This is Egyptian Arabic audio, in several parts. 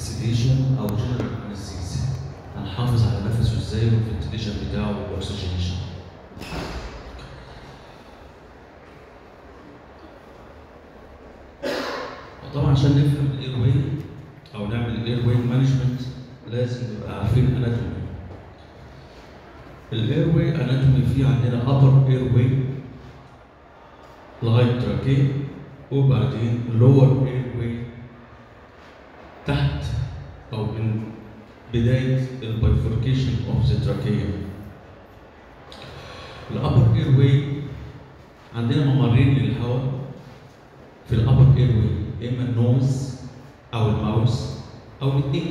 سيديشن او جنرال انستيزيا هنحافظ على نفسه ازاي والفنتيليشن بتاعه والاكسجينيشن وطبعا عشان نفهم الاير واي او نعمل الاير واي مانجمنت لازم نبقى عارفين اناتومي الاير واي اناتومي في عندنا upper اير واي لغايه تراكيه وبعدين lower اير واي تحت او من بدايه البايفوركيشن اوف ذا تراكيه الابر اير واي عندنا ممرين للهواء في الابر اير واي اما النوز او الماوس او الاثنين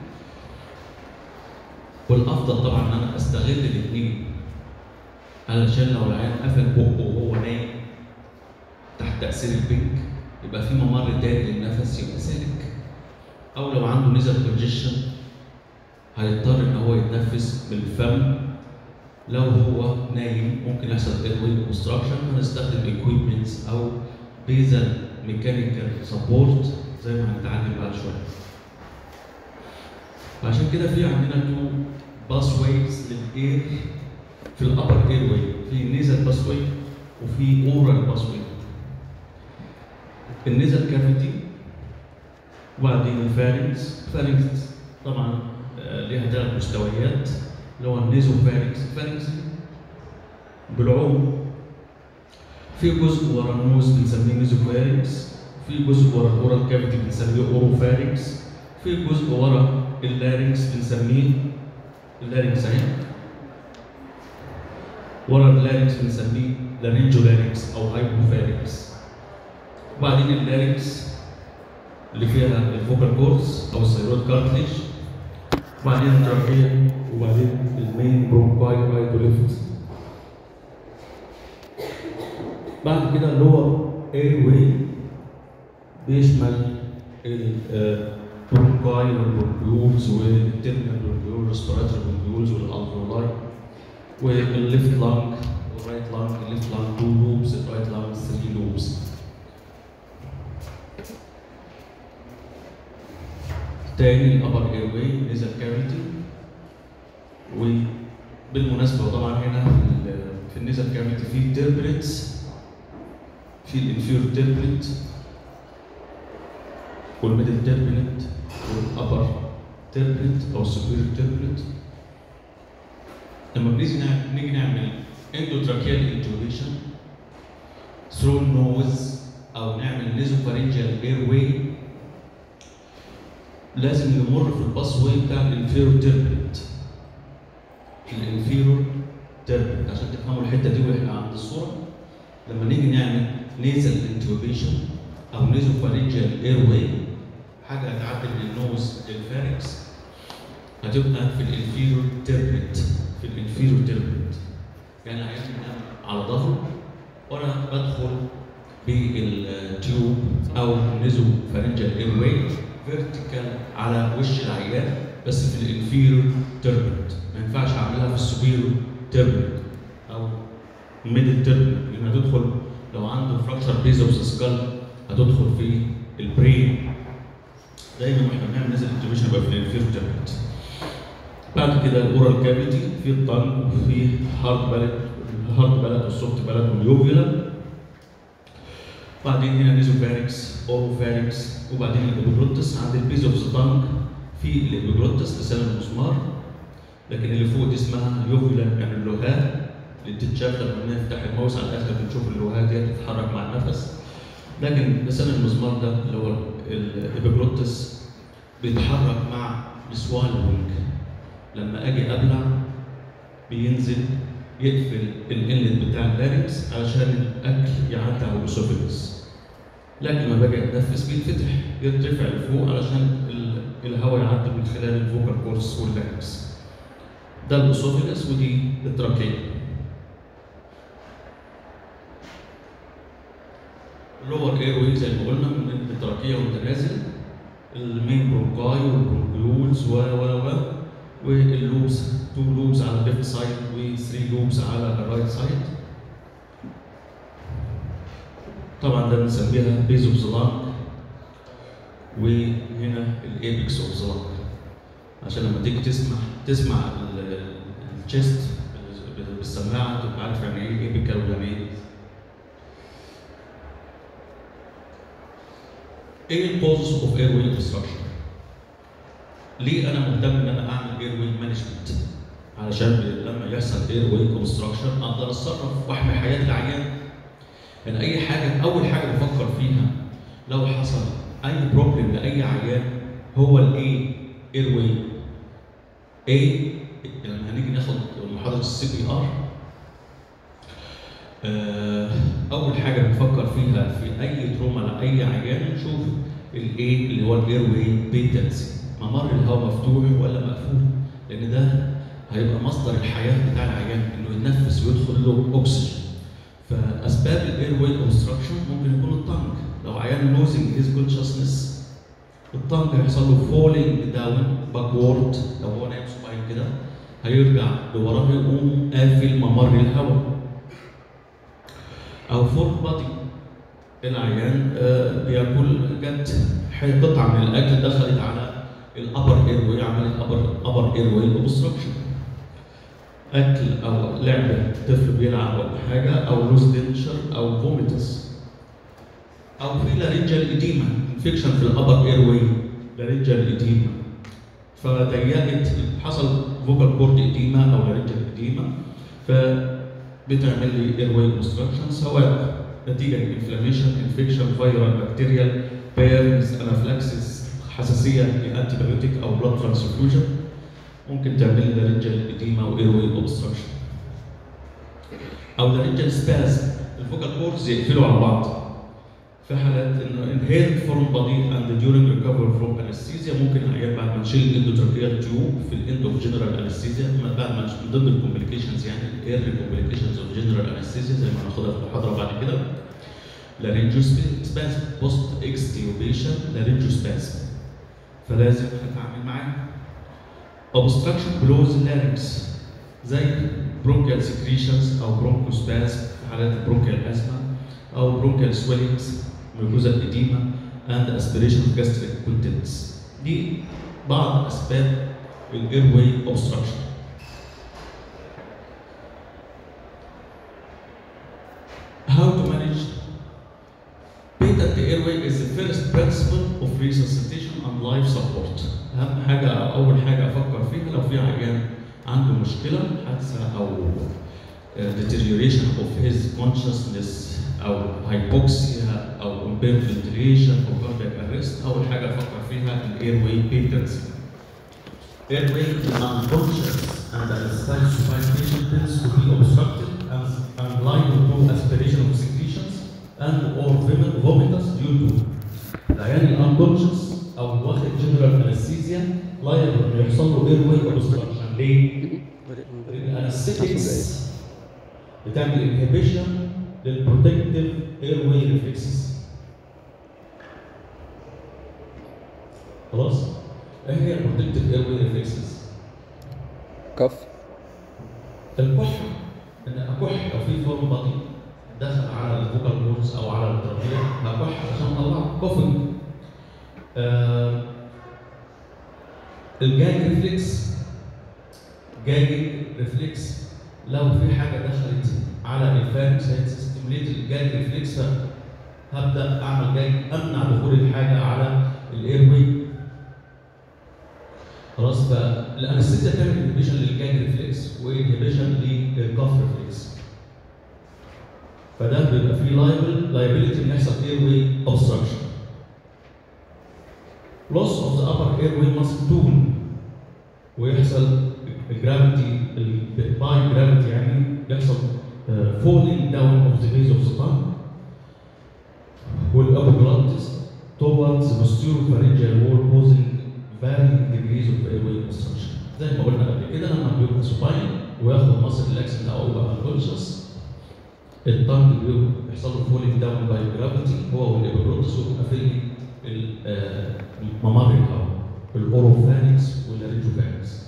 والافضل طبعا ان انا استغل الاثنين علشان لو العيان قفل بقه وهو نايم تحت تاثير البنك يبقى في ممر تاني للنفس يبقى سالك او لو عنده نزل كونجيشن هيضطر ان هو يتنفس بالفم لو هو نايم ممكن يحصل ايروي اوبستراكشن هنستخدم ايكويبمنتس او بيزل ميكانيكال سبورت زي ما هنتعلم بعد شويه فعشان كده في عندنا تو باس ويز للاير في الابر اير واي في نيزل باس واي وفي اورال باس واي النيزل كافيتي وبعدين الفارنكس فارنكس طبعا آه، ليها ثلاث مستويات اللي هو النيزو فارنكس فارنكس بالعوم في جزء ورا النوز بنسميه نيزو فارنكس في جزء ورا الاورال كافيتي بنسميه اورو فارنكس في جزء ورا اللارنكس بنسميه اللارنكس اهي ورا اللارنكس بنسميه لارنجو لارنكس او هايبوفارنكس وبعدين اللارنكس اللي فيها الفوكال كورس او الثيرويد كارتليج وبعدين التراكيه وبعدين المين برونكاي رايدوليفت بعد كده اللور اير واي بيشمل البرونكاي والبرونكيولز والترمينال برونكيول ريسبيراتوري برونكيولز والالفيولاي والليفت لانج والرايت لانج الليفت لانج 2 لوبس الرايت لانج 3 لوبس تاني الابر اير واي نزل كافيتي وبالمناسبه طبعا هنا في ال- في النزل كافيتي في تيربلتس في الانفيرو تيربلت والميدل تيربلت والابر تيربلت او السوبيريور تيربلت لما بنيجي نعمل نيجي نعمل اندوتراكيال انتوبيشن ثرو النوز او نعمل نيزوفارينجيال اير واي لازم يمر في الباس واي بتاع الانفيرو تيربلت الانفيرو تيربلت عشان تفهموا الحته دي واحنا عند الصوره لما نيجي نعمل نيزل انتوبيشن او نيزوفارينجيال اير واي حاجه هتعدي من النوز للفاركس هتبقى في الانفيرو تيربلت في الانفيرو تيربلت يعني العيان بينام على ظهره وانا بدخل بالتيوب او النيزو فارنجال اير واي فيرتيكال على وش العيان بس في الانفيرو تيربلت ما ينفعش اعملها في السوبيرو تيربلت او الميدل تيربلت لان هتدخل لو عنده فراكشر بيز اوف ذا سكال هتدخل في البرين دايما واحنا بنعمل نزل انتوبيشن يبقى في الانفيرو تيربلت بعد كده الاورال كافيتي في الطنج وفي هارد بالت الهارد بالت والسوفت بالت واليوفيلا بعدين هنا نيزوفاريكس اوروفاريكس وبعدين الابيجلوتس عند البيز اوف ذا تانج في الابيجلوتس لسان المسمار لكن اللي فوق دي اسمها اليوفيلا يعني اللوهات اللي بتتشاف لما نفتح الماوس على الاخر بنشوف اللوهات دي بتتحرك مع النفس لكن لسان المسمار ده اللي هو الابيجلوتس بيتحرك مع السوالوينج لما اجي ابلع بينزل يقفل الانلت بتاع اللارنكس علشان الاكل يعدي على الاسوفيجس لكن لما باجي اتنفس بيتفتح يرتفع لفوق علشان ال- الهواء يعدي من خلال الفوكال كورس واللارنكس ده الاسوفيجس ودي التراكيه اللور اير واي زي ما قلنا من التراكيه وانت نازل المين برونكاي والبرونكيولز و و و واللوبس تو لوبس على الليفت سايد و3 لوبس على الرايت سايد طبعا ده بنسميها بيز اوف ذا وهنا الايبكس اوف ذا لانج عشان لما تيجي تسمع تسمع الشيست بالسماعه تبقى عارف يعني ايه ايبيكال ويعني ايه ايه الكوزز اوف اير واي اوبستراكشن؟ ليه انا مهتم ان انا اعمل اير واي مانجمنت؟ علشان لما يحصل اير واي اوبستراكشن اقدر اتصرف واحمي حياه العيان يعني اي حاجه اول حاجه بفكر فيها لو حصل اي بروبلم لاي عيان هو الاي اير واي اي لما هنيجي ناخد محاضره السي بي ار اول حاجه بنفكر فيها في اي تروما لاي عيان نشوف الايه اللي هو الاير واي بيتنسي ممر الهواء مفتوح ولا مقفول لان ده هيبقى مصدر الحياه بتاع العيان انه يتنفس ويدخل له اكسجين فاسباب الاير واي اوبستراكشن ممكن يكون الطنج لو عيان لوزنج هيز كونشسنس الطنج هيحصل له فولينج داون باكورد لو هو نايم صباعين كده هيرجع لوراه يقوم قافل ممر الهواء او فور بادي العيان آه بياكل جت قطعه من الاكل دخلت على الابر اير واي عملت ابر ابر اير واي اوبستراكشن اكل او لعبه طفل بيلعب ولا حاجه او لوز دنشر او فوميتس او في لارنجال اديما انفكشن في الابر اير واي لارنجال اديما فضيقت حصل فوكال كورد اديما او لارنجال اديما فبتعمل لي اير واي اوبستراكشن سواء نتيجه انفلاميشن انفكشن فيرال بكتيريال بيرنز انافلاكسس حساسيه لانتي بايوتيك او بلاد ترانسفيوجن ممكن تعمل لي لارنجال اديما واير واي اوبستراكشن او لارنجال سباز الفوكال كوردز يقفلوا على بعض في حالات انه انهيرت فورم بادي اند ديورنج ريكفري فروم انستيزيا ممكن العيان بعد ما نشيل الاندوتراكيال تيوب في الاند اوف جنرال انستيزيا بعد ما من ضمن الكومبليكيشنز يعني الاير كومبليكيشنز اوف جنرال انستيزيا زي ما هناخدها في المحاضره بعد كده لارنجو سباز بوست اكستيوبيشن لارنجو سباز فلازم هتعامل معاه obstruction below the larynx زي bronchial secretions او bronchospasm في حالات البرونكيال asthma او bronchial swellings mucosal edema and aspiration of gastric contents دي بعض اسباب الاير واي obstruction how to manage patent airway is the first principle of resuscitation and life support اهم حاجه اول حاجه افكر فيها لو في عيان عنده مشكله حادثه او deterioration of his consciousness او hypoxia او impaired ventilation او cardiac arrest اول حاجه افكر فيها الاير واي patency airway in unconscious and unspecified patient tends to be obstructed and, and liable to aspiration of secretions and or vomitus due to العيان الانكونشس او واخد جنرال انستيزيا لايبل انه يحصل له اير واي اوبستراكشن ليه؟ الانستيكس بتعمل انهبيشن للبروتكتيف اير واي ريفلكسز خلاص؟ ايه هي البروتكتيف اير واي ريفلكسز؟ كف الكح ان اكح لو في فورم بطيء دخل على الفوكال كورس او على الترقيه هكح عشان اطلع كوفنج آه الجاج ريفلكس جاج ريفلكس لو في حاجه دخلت على الفارنكس هتستيموليت الجاج ريفلكس هبدا اعمل جاج امنع دخول الحاجه على الاير واي خلاص فالانستيزيا بتعمل انهبيشن للجاج ريفلكس وانهبيشن للكف ريفلكس فده بيبقى فيه لايبل لايبيلتي ان يحصل اير واي اوبستراكشن loss of the upper airway muscle tone ويحصل الجرافيتي باي جرافيتي يعني يحصل فولينج داون اوف ذا بيز اوف ذا tongue والابوجلوتس towards the posterior pharyngeal wall causing varying degrees of airway obstruction زي ما قلنا قبل كده لما بيبقى سوباين وياخد مصل الاكسنت او يبقى unconscious الطنج بيحصل له فولينج داون باي جرافيتي هو والابوجلوتس وقافل ممر الهواء الاوروفانكس والاريجوفانكس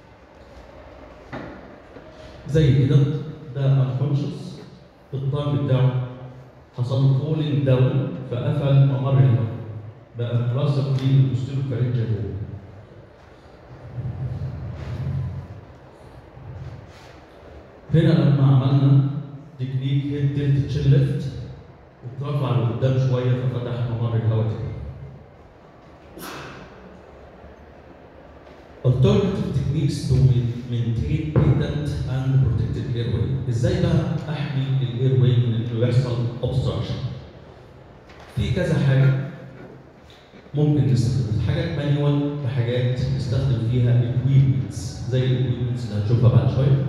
زي كده ده انكونشس الطعم بتاعه حصل له فولينج داون فقفل ممر الهواء بقى ملصق في البوستيريو فارنجال وول هنا لما عملنا تكنيك هيد تلت تشيل ليفت واترفع لقدام شويه ففتح ممر الهواء تاني. Alternative techniques to maintain patent and protected airway. ازاي بقى احمي الايرواي من انه يحصل obstruction؟ في كذا حاجه ممكن نستخدم حاجات مانيوال وحاجات نستخدم فيها equipments زي الاكويبمنتس اللي هنشوفها بعد شويه.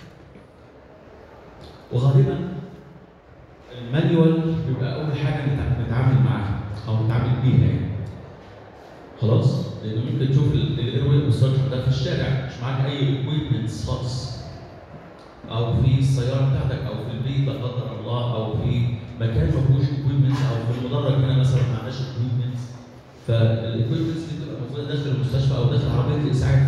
وغالبا المانيوال بيبقى اول حاجه نتع- نتعامل معاها او نتعامل بيها يعني خلاص لان ممكن تشوف الايروي اوبستراكشن ده في الشارع مش معاك اي اكويبمنتس خالص او في السياره بتاعتك او في البيت لا قدر الله او في مكان ما فيهوش اكويبمنتس او في المدرج هنا مثلا ما عندناش اكويبمنتس فالاكويبمنتس دي بتبقى موجوده داخل المستشفى او داخل عربيه الاسعاف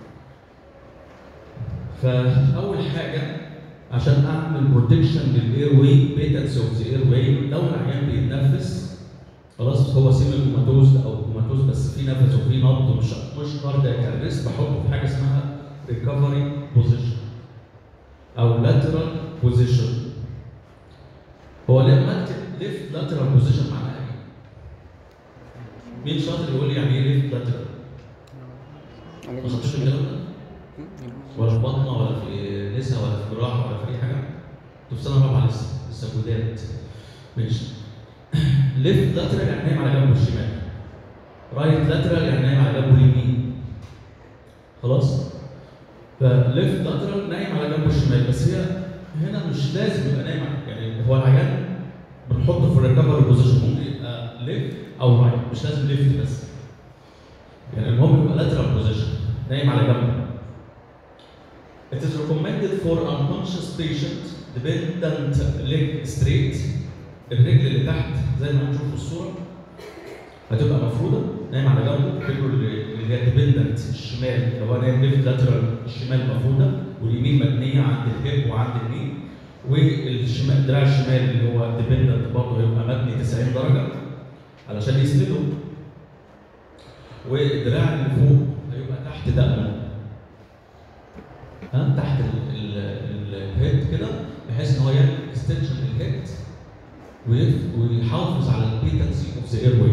فاول حاجه عشان اعمل بروتكشن للاير واي بيتنس اوف ذا اير واي لو العيان بيتنفس خلاص هو سيمي كوماتوز او كوماتوز بس في نفس وفي نبض مش مش كاردياك ارست بحطه في حاجه اسمها ريكفري بوزيشن او لاترال بوزيشن هو لما اكتب ليفت لاترال بوزيشن معناها ايه؟ مين شاطر يقول لي يعني ايه ليفت لاترال؟ ما خدتوش الكلام ده؟ ولا في بطنه ولا في نسا ولا في جراحه ولا في اي حاجه انتوا في سنه رابعه لسه لسه جداد ماشي ليفت لاترال يعني نايم على جنبه الشمال رايت لاترال يعني نايم على جنبه اليمين خلاص فليفت لاترال نايم على جنبه الشمال بس هي هنا مش لازم يبقى نايم على- يعني هو العيان بنحطه في الريكفري بوزيشن ممكن يبقى ليفت او رايت مش لازم ليفت بس يعني المهم يبقى لاترال بوزيشن نايم على جنبه It is recommended for unconscious patient dependent leg straight الرجل اللي تحت زي ما هنشوف في الصورة هتبقى مفرودة نايم على جنبه رجله اللي اللي هي ديبندنت الشمال اللي هو نايم ليفت لاترال الشمال مفرودة واليمين مبنية عند الهيب وعند الني والشمال الدراع الشمال اللي هو ديبندنت برضه هيبقى مبني 90 درجة علشان يسنده والدراع اللي فوق هيبقى تحت دقنه ها تحت ال- ال- الهيد كده بحيث ان هو يعمل اكستنشن للهيد ويف- ويحافظ على البيتنسي اوف ذا اير واي.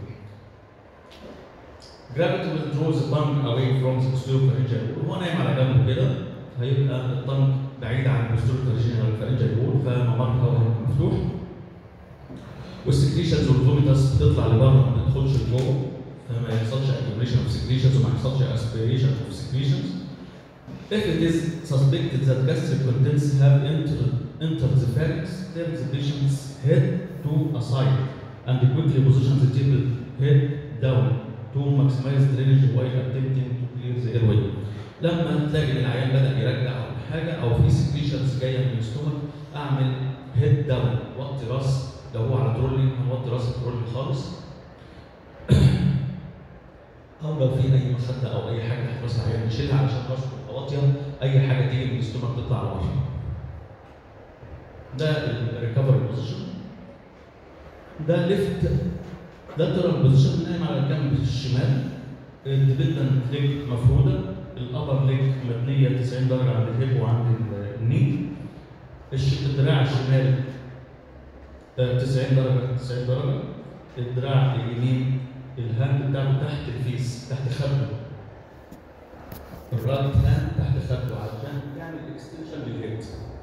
Gravity withdraws the tongue away from the posterior pharyngeal wall. وهو نايم على جنبه كده هيبقى الطنج بعيد عن البوستيريور pharyngeal وول فممر الهواء هيبقى مفتوح. والسكريشنز والفوميتاس بتطلع لبره ما تدخلش لجوه فما يحصلش accumulation of secretions وما يحصلش aspiration of secretions. If it is suspected that gastric contents have entered, entered the pharynx, turn the patient's head to a side and quickly position the table head down to maximize drainage while attempting to clear the airway. لما تلاقي ان العيان بدا يرجع او حاجه او في سكريشنز جايه من الاستومك اعمل هيد داون وطي راس لو هو على ترولي هنوطي راس الترولي خالص او لو في اي مخده او اي حاجه تحت راس العيان نشيلها علشان راسه تبقى واطيه اي حاجه تيجي من الاستومك تطلع لورا ده الريكفري بوزيشن ده ليفت لاترال بوزيشن نايم على الجنب الشمال الديبندنت ليج مفروده الابر ليج مبنيه 90 درجه عند الهيب وعند ال- الني الش- الدراع الشمال آه، 90 درجه 90 درجه الدراع اليمين الهاند بتاعته تحت الفيس تحت خده الرايت هاند تحت خده علشان يعمل اكستنشن للهيد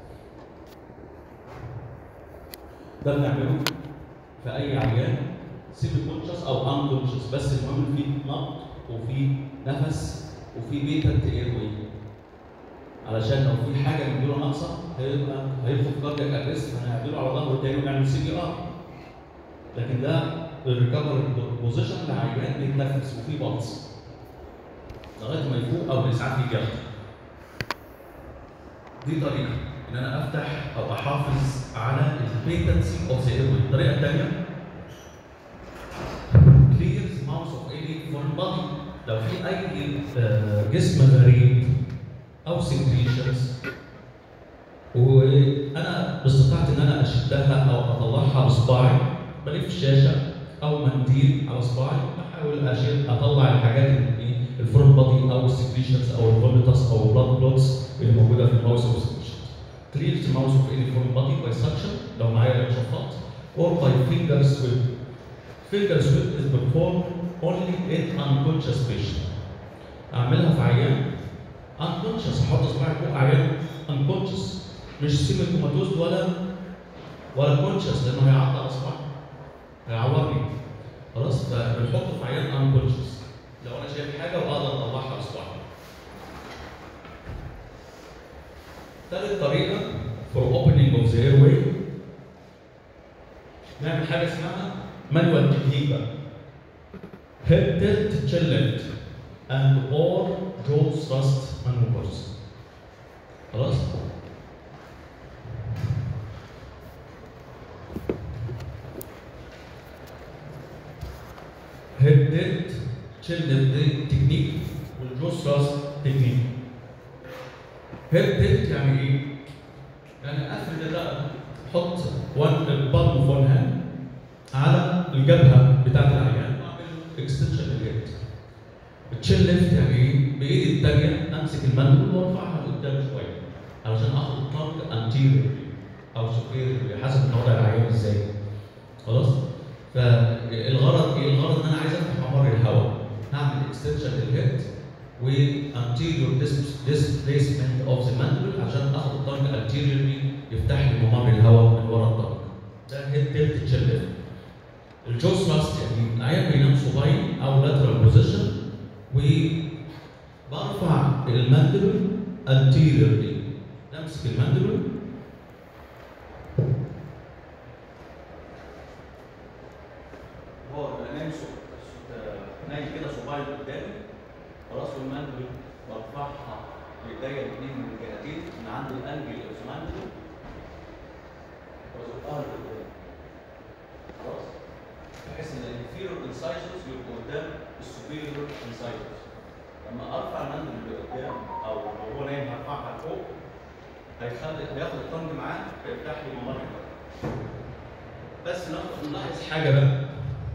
ده بنعمله في اي عيان سيمي كونشس او ان كونشس بس المهم في نبض وفي نفس وفي بيتنت اير واي علشان لو في حاجه من دول ناقصه هيبقى هيدخل في كاردياك ارست فهنعمله على ظهره تاني ونعمل سي بي ار لكن ده الريكفري بوزيشن لعيان بيتنفس وفي بالس لغايه ما يفوق او الاسعاف يجي ياخده. دي طريقه ان انا افتح او احافظ على البيتنسي اوف ذا ايروي الطريقه الثانيه clears mouth of any foreign body لو في اي آه، جسم غريب او سكريشنز وانا باستطاعتي ان انا اشدها او اطلعها بصباعي بلف الشاشه او منديل على صباعي بحاول اشيل اطلع الحاجات اللي ايه الفورم بادي او السكريشنز او الفوليتاس او البلاد بلوتس اللي موجوده في الماوس او السكريشنز. clear the mouse of any foreign body by suction لو معايا شفاط or by finger sweep. Finger sweep is performed only in unconscious patient. اعملها في عيان unconscious احط صباعي فوق عيان unconscious مش سيمي كوماتوز ولا ولا conscious لانه هيعض على صباعي هيعورني خلاص فبنحطه في عيان unconscious لو انا شايف حاجه واقدر اطلعها بصباعي ثالث طريقه for opening of the airway نعمل حاجه اسمها manual technique بقى head tilt chin lift and or jaw thrust maneuvers خلاص head tilt chin lift تكنيك والجو thrust تكنيك head tilt يعني ايه؟ يعني افرد الرقبه احط وان البالم اوف وان هاند على الجبهه بتاعت العيان واعمل اكستنشن لليد التشيل ليفت يعني ايه؟ بايدي الثانيه امسك المندل وارفعها لقدام شويه علشان اخد الطرد انتيريور او سوبيريور حسب وضع العيان ازاي خلاص؟ فالغرض ايه؟ الغرض ان انا عايز افتح ممر الهواء هعمل اكستنشن للهيد وانتيريور ديسبيسمنت اوف ذا ماندبل عشان اخد الطنج انتيريورلي يفتح لي ممر الهواء من ورا الطنج ده هيد تلت تشيل ليفت الجو ثراست يعني العيان بينام صباين او لاترال بوزيشن وبرفع الماندبل انتيريورلي امسك الماندبل هو نايم نايم كده صباعي قدامي خلاص والماندبل برفعها بايديا الاثنين من الجهتين من عند الانجل اوف ماندبل وازقها لقدام خلاص بحيث ان الانفيرور انسايزرز يبقوا قدام السوبيريور انسايزرز لما ارفع الماندبل لقدام او لو هو نايم هرفعها لفوق هيخلي هياخد الطنج معاه فيفتح لي ممر الهواء بس ناخد نلاحظ حاجه بقى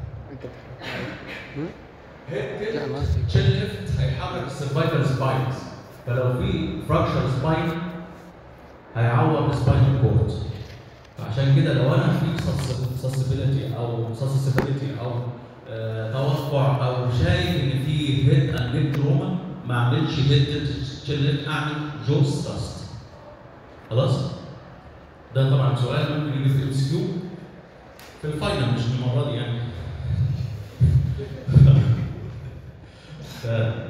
هيد لا، ما أقصد. تشيل ليفت هيحرك السرفايفل سباينز فلو في فراكشر سباين هيعور السباينال كورد فعشان كده لو انا في سسبيليتي او سسبيليتي او آه، توقع او شايف ان في هيد اند نيك تروما ما اعملش هيد تشيل ليفت اعمل جو ثراست خلاص ده طبعا سؤال ممكن يجي في ام سي كيو في الفاينل مش المره دي يعني ف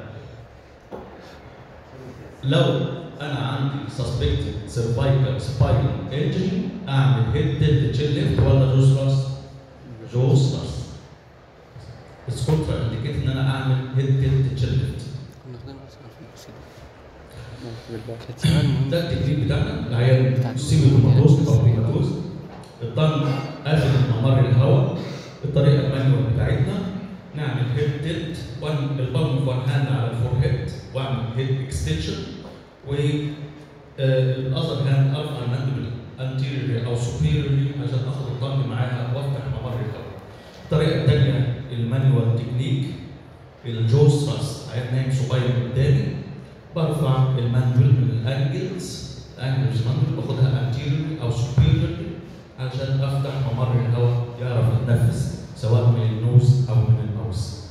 لو انا عندي suspected cervical spinal injury اعمل هيد تلت تشيل ليفت ولا جو ثراست؟ جو ثراست بس كونترا انديكيت ان انا اعمل هيد تلت تشيل ليفت كنا واخدينها أصلاً في القصيدة. بالبال. كانت سؤال مهم ده التكنيك بتاعنا العيان سيمي كوماتوز او كوماتوز الطن قافل ممر الهواء الطريقه المانيوال بتاعتنا نعمل هيد تلت وان البالم وان هاند على الفور هيد واعمل هيد اكستنشن و الاذر هاند ارفع الماندبل انتيريوري او سوبيريوري عشان اخد الطن معاها وافتح ممر الهواء الطريقه الثانيه المانيوال تكنيك الجو ثراست عيان نايم صغير قدامي برفع الماندبل من الانجلز الانجلز ماندبل باخدها انتيريوري او سوبيريوري عشان افتح ممر الهواء يعرف يتنفس سواء من النوز او من الماوس.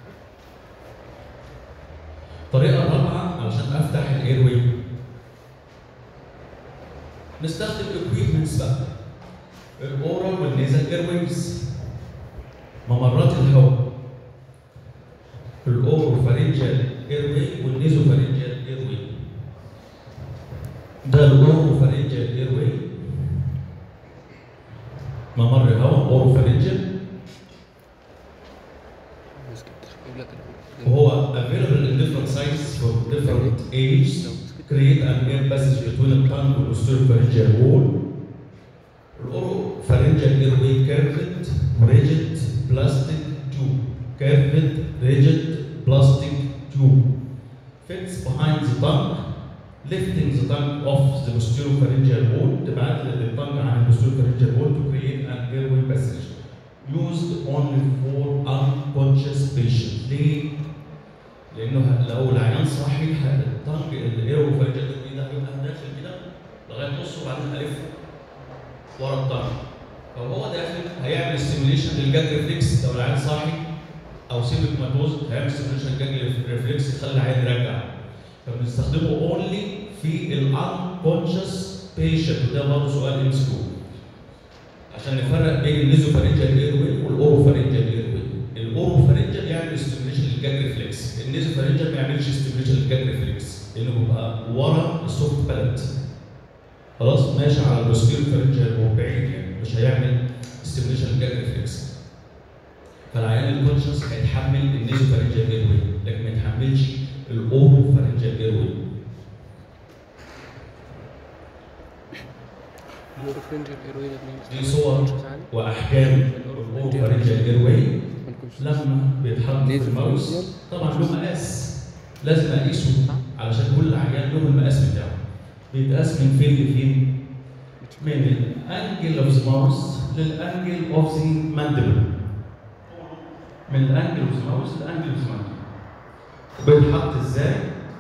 الطريقه الرابعه علشان افتح الاير واي نستخدم اكويبمنتس بقى الاورال والنيزل اير ويز ممرات الهواء الاورو فارنجال اير واي والنيزو فارنجال اير واي ده الاورو فارنجال اير واي ممر هواء اورو فارنجال بس كده. يقول لك ال- وهو available in different sizes for different ages create an air passage between the tongue and posterior pharyngeal wall الاورو pharyngeal airway curved rigid plastic tube curved rigid plastic tube fits behind the tongue lifting the tongue off the posterior pharyngeal wall تبعد الطنج عن posterior pharyngeal wall to create an airway passage used only for unconscious patient ليه؟ لانه لو العيان صاحي الطنج الايرو فالجد ده هيبقى داخل كده لغايه نصه وبعدين الفه ورا الطنج فهو داخل هيعمل ستيميليشن للجاج ريفلكس لو العيان صاحي او سيبك ماتوز هيعمل ستيميليشن للجاج ريفلكس يخلي العيان يرجع فبنستخدمه اونلي في الانكونشس بيشنت وده برضه سؤال ام عشان نفرق بين النيزوفارنجال ايروي والاوروفارنجال ايروي الاوروفارنجال يعمل ستيميليشن للجاج ريفلكس النيزوفارنجال ما يعملش ستيميليشن للجاج ريفلكس لانه بيبقى ورا السوفت بالانت خلاص ماشي على البوستيريو فارنجال هو بعيد يعني مش هيعمل ستيميليشن للجاج ريفلكس فالعيان الكونشس هيتحمل النيزوفارنجال ايروي لكن ما يتحملش الاوروفارنجال ايروي الأوروفرنجال إيروي ده بنستخدمه دي صور conscious عادي. واحكام الاوروفارنجال ايروي unconscious. لما بيتحط في الماوس طبعا له مقاس لازم اقيسه علشان كل عيان له المقاس بتاعه بيتقاس من فين لفين؟ من الانجل اوف ذا ماوس للانجل اوف ذا ماندبل من الانجل اوف ذا ماوس للانجل اوف ذا ماندبل بيتحط ازاي؟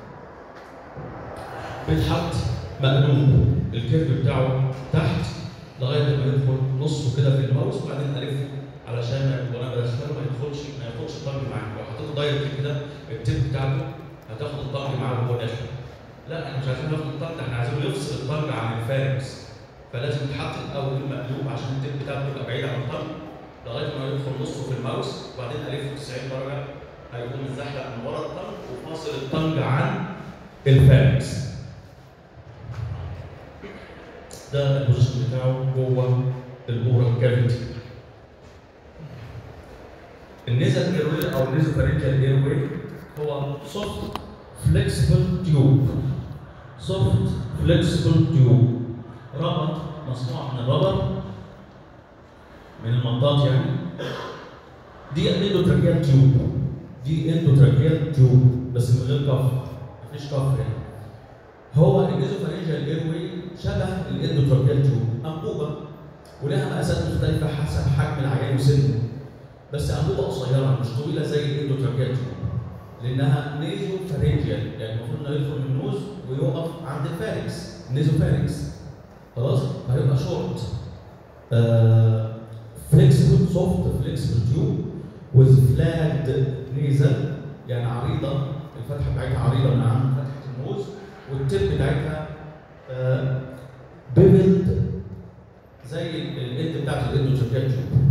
بيتحط مقلوب الكيرف بتاعه تحت لغايه ما يدخل نصه كده في الماوس وبعدين الفه علشان ما- وانا بدخله ما يدخلش ما ياخدش الطنج معاك لو حطيته دايركت كده التيب بتاعته هتاخد الطنج معاه وهو داخل لا احنا مش عايزين ناخد الطنج احنا عايزين يفصل الطنج عن الفاركس فلازم يتحط الاول مقلوب عشان التيب بتاعته تبقى بعيد عن الطنج لغايه ما يدخل نصه في الماوس وبعدين الفه 90 درجه هيقوم متزحلق من ورا الطنج وفاصل الطنج عن الفاركس ده البوزيشن بتاعه جوه الاورال كافيتي النيزل ايروي او النيزوفارنجال ايروي هو سوفت فليكسبل تيوب سوفت فليكسبل تيوب ربط مصنوع من الربر من المطاط يعني دي اندوتراكيال تيوب دي اندوتراكيال تيوب بس من غير كف مفيش كف هنا هو النيزوفارنجال ايروي شبه الاندوتراكيال تيوب انبوبه ولها مقاسات مختلفه حسب حجم العيان وسنه بس انبوبه قصيره مش طويله زي الاندوتراكيال تيوب لانها نيزو فارنجيال يعني المفروض انه يدخل من النوز ويقف عند الفارنكس نيزو فارنكس خلاص هيبقى شورت فليكسبل سوفت فليكسبل تيوب with flagged nasal يعني عريضه الفتحه بتاعتها عريضه من عند فتحه النوز والتip بتاعتها بيفلد زي الاند بتاعت الاندوتراكيال تيوب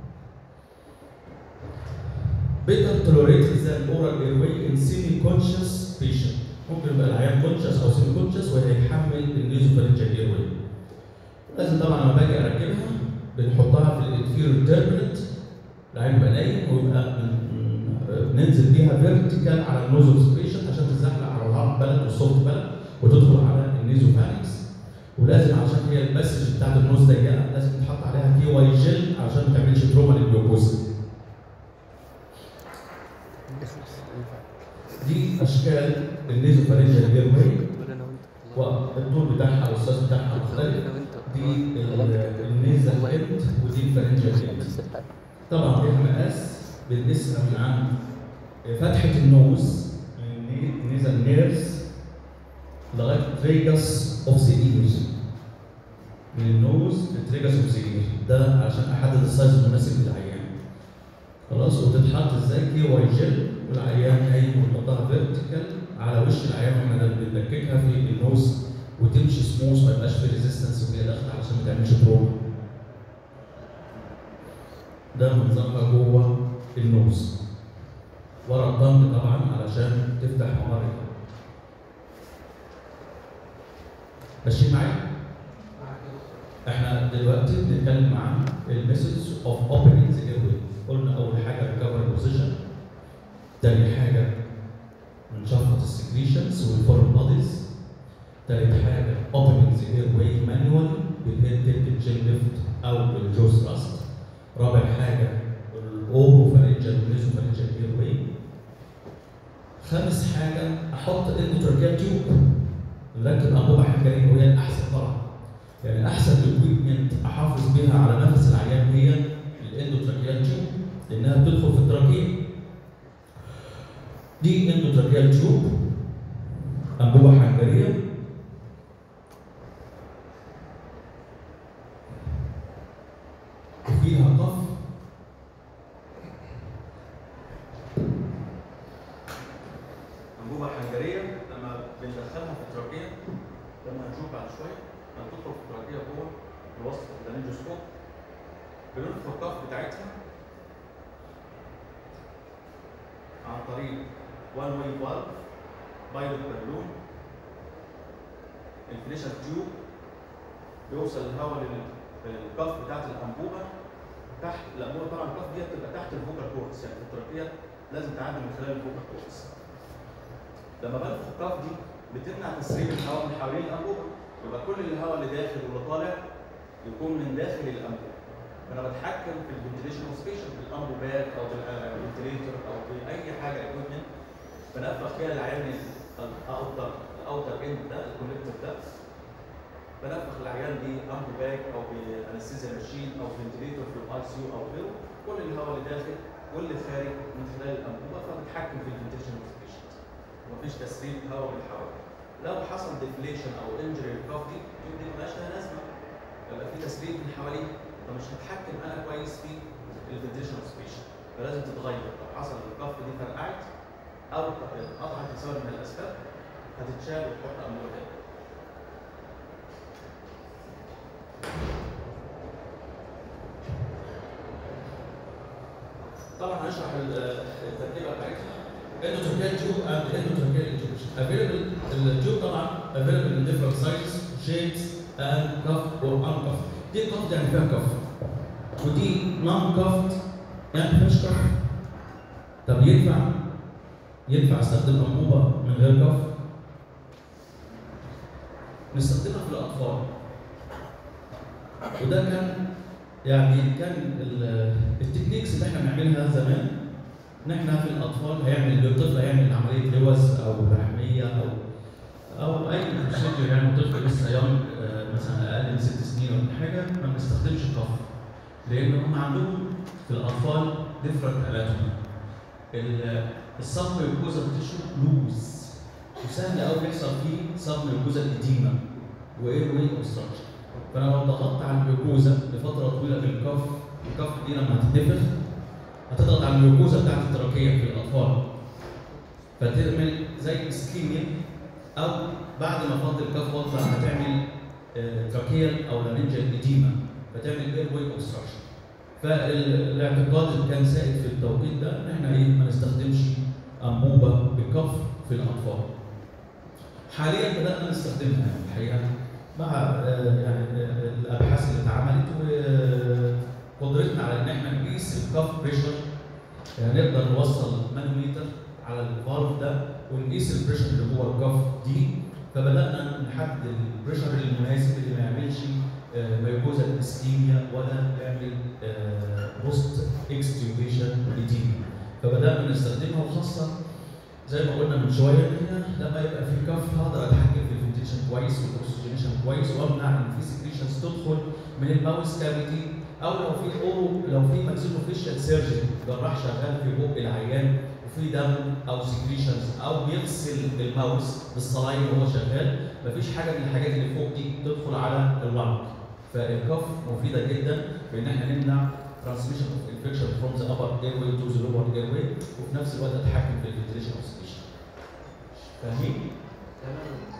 better tolerated than oral airway in semi-conscious patient. ممكن يبقى العيان conscious او semi conscious وهيتحمل النيزوفارنجال ايروي. لازم طبعا لما باجي اركبها بنحطها في الانفيريور تيربلت العيان يبقى نايم ويبقى بن- بننزل بيها فيرتيكال على النوز اوف بيشنت عشان تزحلق على الهارت بلد والسوفت بلد وتدخل على النيزوفارنكس ولازم عشان هي المسج بتاعت النوز ضيقه لازم تحط عليها كي واي جل عشان ما تعملش تروما للجلوكوز. اخلص ينفع. دي اشكال النيزوفارنجال ايروي قول انا وانت والطول بتاعها والسايز بتاعها قول مختلف انا وانت دي ال- النيزل اند ودي الفارنجال اند نفس الحاجه طبعا ليها مقاس بنقيسها من عند فتحه النوز من النيزل نيرز لغايه تريجاس اوف ذا ايرز من النوز لتريجاس اوف ذا اير ده عشان احدد السايز المناسب للعيان خلاص وتتحط ازاي كي واي جل والعيان نايم ونحطها فيرتيكال على وش العيان واحنا بنلككها في النوز وتمشي سموث ما يبقاش في ريزيستنس وهي داخله عشان ما تعملش تروما ده منظرها جوه النوز ورا الضم طبعا علشان تفتح ممر ماشيين معايا؟ احنا دلوقتي بنتكلم عن الميثودز اوف اوبننج ذا ايروي قلنا اول حاجه ريكفري بوزيشن تاني حاجه بنشفط السكريشنز والفورن بوديز تالت حاجه اوبننج ذا ايروي مانوال بالهيد تيب بالجين ليفت او بالجو ثراست رابع حاجه الاورو فارنجال والنيزو فارنجال ايروي خامس حاجه احط اندوتراكيال تيوب نركب انبوبه حجريه وهي الاحسن طبعا يعني احسن اكويبمنت احافظ بيها على نفس العيان هي الاندوتراكيال تيوب لانها بتدخل في التراكيه دي اندوتراكيال تيوب انبوبه حنجريه وفيها قف انبوبه حنجريه لما بندخلها في التراكيه لما هنشوف بعد شويه لما تدخل في التراكيه جوه بواسطه اللانجوسكوب بننفخ القف بتاعتها عن طريق وان واي فالف بايلوت بالون انفليشن تيوب بيوصل الهواء للكف بتاعت الانبوبه تحت الانبوبه طبعا الكف دي بتبقى تحت الفوكال كورتس يعني في التراكيه لازم تعدي من خلال الفوكال كورتس لما بنفخ الكف دي بتمنع تسريب الهواء من حوالين الانبوبه يبقى كل الهواء اللي داخل واللي طالع يكون من داخل الانبوبه فانا بتحكم في الفنتليشن سبيشن بالانبوبات او بالفنتليتر او باي حاجه اكويبمنت بنفخ فيها العيان الاوتر الاوتر اند ده الكونكتور ده بنفخ العيان دي انبوباك او بانستيزيا ماشين او فنتليتر في الاي سي يو او غيره كل الهواء اللي داخل واللي خارج من خلال الانبوبه فبتحكم في الفنتليشن سبيشن مفيش تسريب هواء من حوالي لو حصل ديفليشن او انجري الكاف دي دي مالهاش لها لازمه يبقى في تسريب من حواليه فمش هتحكم انا كويس في الفنتيشن سبيشن فلازم تتغير لو حصل الكف دي فرقعت او قطعت لسبب من الاسباب هتتشال وتحط امور تاني طبعا هنشرح التركيبه بتاعتها endotracheal tube and endotracheal intubation. Available التيوب طبعا available in different sizes, shapes and cuff or uncuffed. دي cuffed يعني فيها كف ودي non cuffed يعني ما فيهاش كف. طب ينفع ينفع استخدم انبوبه من غير كف؟ نستخدمها في الاطفال. وده كان يعني كان التكنيكس اللي احنا بنعملها زمان ان احنا في الاطفال هيعمل الطفل هيعمل عمليه لوز او رحميه او او اي بروسيجر يعني طفل لسه يوم مثلا اقل من ست سنين ولا حاجه ما بنستخدمش الكف لان هم عندهم في الاطفال ديفرنت اناتومي الصب ميوكوزا تيشو لوز وسهل قوي بيحصل فيه صب ميوكوزا اديما واير واي اوبستراكشن فانا لو ضغطت على الميوكوزا لفتره طويله في الكف الكف دي لما هتتنفخ هتضغط على الميوكوزا بتاعت التراكيه في الاطفال فتعمل زي اسكيميا او بعد ما فض الكف وطلع هتعمل تراكيال او لارنجال اديما فتعمل اير واي اوبستراكشن فالاعتقاد اللي كان سائد في التوقيت ده ان احنا ايه ما نستخدمش انبوبه بكف في الاطفال. حاليا بدانا نستخدمها يعني الحقيقه مع يعني الابحاث اللي اتعملت وقدرتنا على ان احنا نقيس الكف بريشر يعني نقدر نوصل مانوميتر على الفالف ده ونقيس البريشر اللي جوه الكف دي فبدانا نحدد البريشر المناسب اللي ما يعملش ميوكوزا اسكيميا ولا يعمل بوست اكستيوبيشن ايديميا فبدانا نستخدمها وخاصه زي ما قلنا من شويه ان لما يبقى في كف هقدر اتحكم في الفنتيشن كويس والاكسجينيشن كويس وامنع ان في سكريشنز تدخل من الماوس كافيتي او لو في اورو لو في ماكسيلوفيشال سيرجن جراح شغال في بق العيان وفي دم او سكريشنز او بيغسل الماوس بالصلاين وهو شغال مفيش حاجه من الحاجات اللي فوق دي تدخل على اللنج فالكف مفيده جدا في ان احنا نمنع transmission of infection from the upper airway to the lower airway وفي نفس الوقت اتحكم في الفنتيليشن اوف سكريشن فاهمين؟ تمام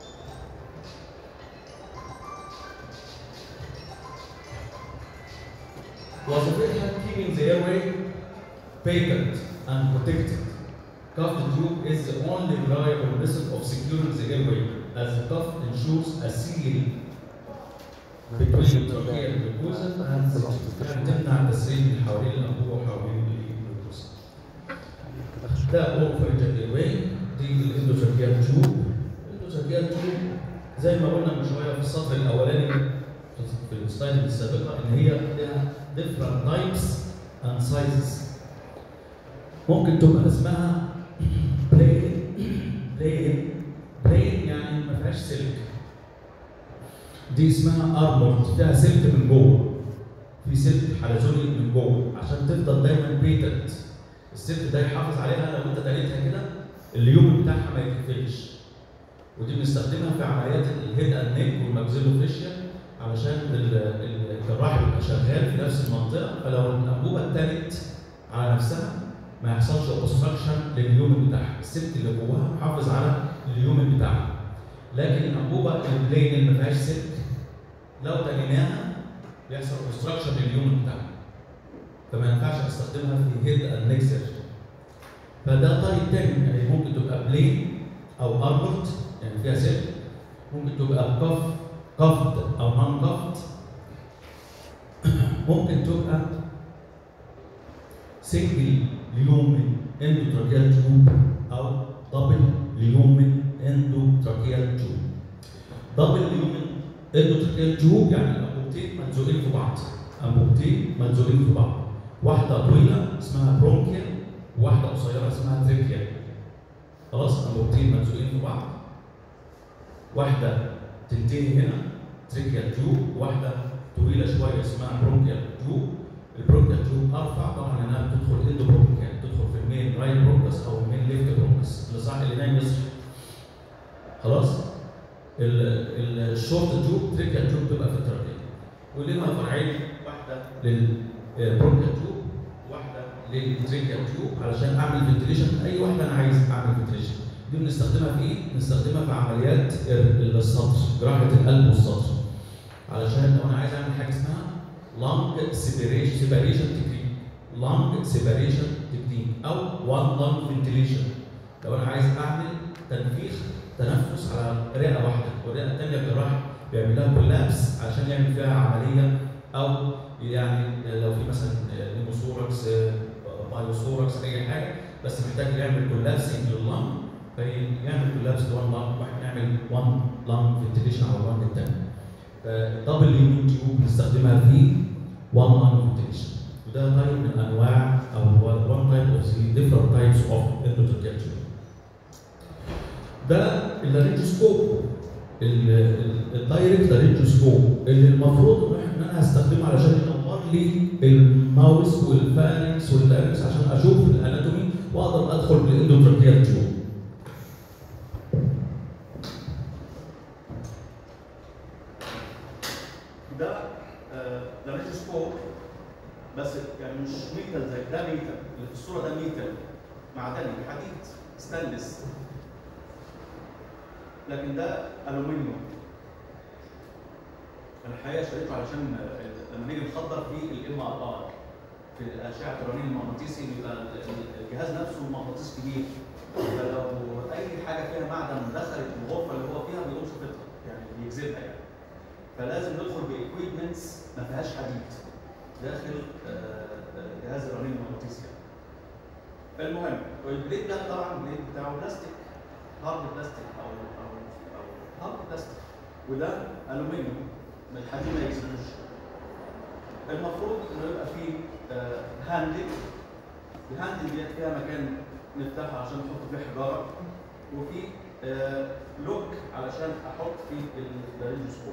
وظيفتها keeping the airway vacant and protected. Cuffed tube is the only reliable method of securing the airway as the cuff ensures a seal between the trachea and mucosa and يعني تمنع تسريب اللي حوالين الانبوبه وحوالين الميوكوزا. ده اوروفارينجال ايرواي دي الاندوتراكيال تيوب. الاندوتراكيال تيوب زي ما قلنا من شويه في السطر الاولاني في السلايد السابقه ان هي لها different types and sizes. ممكن تبقى اسمها plain plain plain يعني ما فيهاش سلك. دي اسمها ارمورد فيها سلك من جوه. في سلك حلزوني من جوه عشان تفضل دايما بيتنت السلك ده يحافظ عليها لو انت تنيتها كده اليوم بتاعها ما يتقفلش ودي بنستخدمها في عمليات الهيد اند نيك والماكسيلو فيشيال علشان ال- ال- الجراح يبقى شغال في نفس المنطقه فلو الانبوبه اتنت على نفسها ما يحصلش اوبستراكشن لليوم بتاعها السلك اللي جواها محافظ على اليوم بتاعها لكن الانبوبه البلين اللي ما فيهاش سلك لو تنيناها بيحصل اوبستراكشن لليوم بتاعها فما ينفعش استخدمها في هيد اند نيك سيرجري فده طريق تاني يعني ممكن تبقى بلين او اربورت يعني فيها سلك ممكن تبقى كف كفت او نون كفت ممكن تبقى سنجل ليومن اندوتراكيال تيوب او دبل ليومن اندوتراكيال تيوب دبل ليومن اندوتراكيال تيوب يعني انبوبتين ملزوقين في بعض انبوبتين ملزوقين في بعض واحده طويله اسمها برونكيال وواحده قصيره اسمها تريكيال خلاص انبوبتين ملزوقين في بعض واحده تنتهي هنا تريكيال تيوب واحده طويله شويه اسمها برونكيال تيوب البرونكيال تيوب ارفع طبعا لانها بتدخل اندو برونكيال بتدخل في المين رايت برونكس او المين ليفت برونكس اللي صح اللي نايم يصحى خلاص ال- ال- الشورت تيوب تريكيال تيوب تبقى في التراكيه ولنا فرعين واحده للبرونكيال تيوب واحده للتريكيال تيوب علشان اعمل فنتليشن اي واحده انا عايز اعمل فنتليشن دي بنستخدمها في ايه؟ بنستخدمها في عمليات السطر جراحه القلب والسطر علشان لو انا عايز اعمل حاجه اسمها lung separation separation technique lung separation technique او one lung ventilation لو انا عايز اعمل تنفيخ تنفس على رئه واحده والرئه الثانيه الجراح بيعمل لها كولابس عشان يعمل فيها عمليه او يعني لو في مثلا نيموثوركس بايوثوركس اي حاجه بس محتاج يعمل كولابسنج لللنج فيعمل كولابس لون لنج واحد يعمل وان لنج فنتيليشن على اللنج الثاني دبل يونين تيوب بنستخدمها في وان لنج فنتيليشن وده تايب من انواع او وان تايب اوف ذا ديفرنت تايبس اوف اندوتراكيال تيوب ده اللارينجوسكوب الدايركت لارينجوسكوب اللي المفروض ان انا هستخدمه علشان ينور لي الماوس والفارنكس واللارنكس عشان اشوف الاناتومي واقدر ادخل بالاندوتراكيال تيوب ده ده ميكروسكوب بس يعني مش ميتال زي ده ميتال اللي في الصوره ده ميتال معدني حديد ستانلس لكن ده الومنيوم انا الحقيقه اشتريته علشان آه، لما نيجي نخدر في الام ار ار في اشعه الرنين المغناطيسي بيبقى ال- ال- الجهاز نفسه مغناطيس كبير فلو اي حاجه فيها معدن دخلت الغرفه اللي هو فيها بيقوم شافتها يعني بيجذبها يعني فلازم ندخل بايكويبمنتس ما فيهاش حديد داخل آه، آه، جهاز الرنين المغناطيسي يعني. المهم والبليد ده طبعا البليد بتاعه بلاستيك هارد بلاستيك او او او هارد بلاستيك وده الومنيوم من الحديد ما يكسبوش المفروض انه يبقى فيه آه، هاندل الهاندل ديت فيها مكان نفتحها عشان نحط فيه حجاره وفي آه، لوك علشان احط فيه الريجوسكوب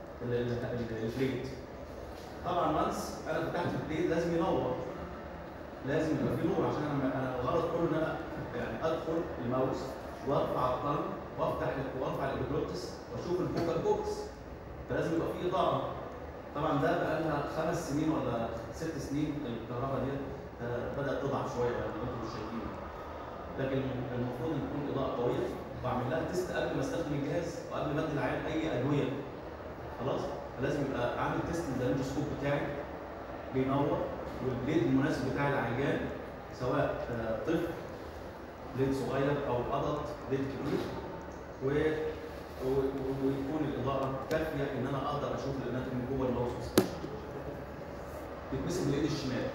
البليد طبعا وانس انا فتحت البليد لازم ينور لازم يبقى فيه نور عشان انا انا الغرض كله ان انا يعني ادخل الماوس وارفع القلم وافتح وارفع الابيجلوتس واشوف الفوكال بوكس فلازم يبقى فيه اضاءه طبعا ده بقى لها خمس سنين ولا ست سنين الكهرباء دي آه، بدات تضعف شويه يعني انتم مش شايفين لكن المفروض ان تكون اضاءه قويه واعمل لها تيست قبل ما استخدم الجهاز وقبل ما ادي العيان اي ادويه خلاص فلازم يبقى عامل تيست للرينجوسكوب بتاعي بينور والبليد المناسب بتاع العيان سواء آه، طفل بليد صغير او ادلت بليد كبير و و- و- ويكون الاضاءه كافيه ان انا اقدر اشوف الاناتومي جوه الماوس بيتمسك بالايد الشمال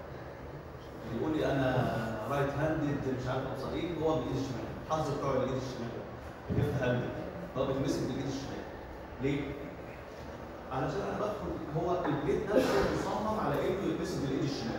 يقول لي انا رايت هاندد مش عارف اوصل ايه هو بالايد الشمال الحظ بتاعه بالايد الشمال ليفت هاندد هو بيتمسك بالايد الشمال ليه؟ علشان انا بدخل هو البليد نفسه مصمم على انه يتمسك بالايد الشمال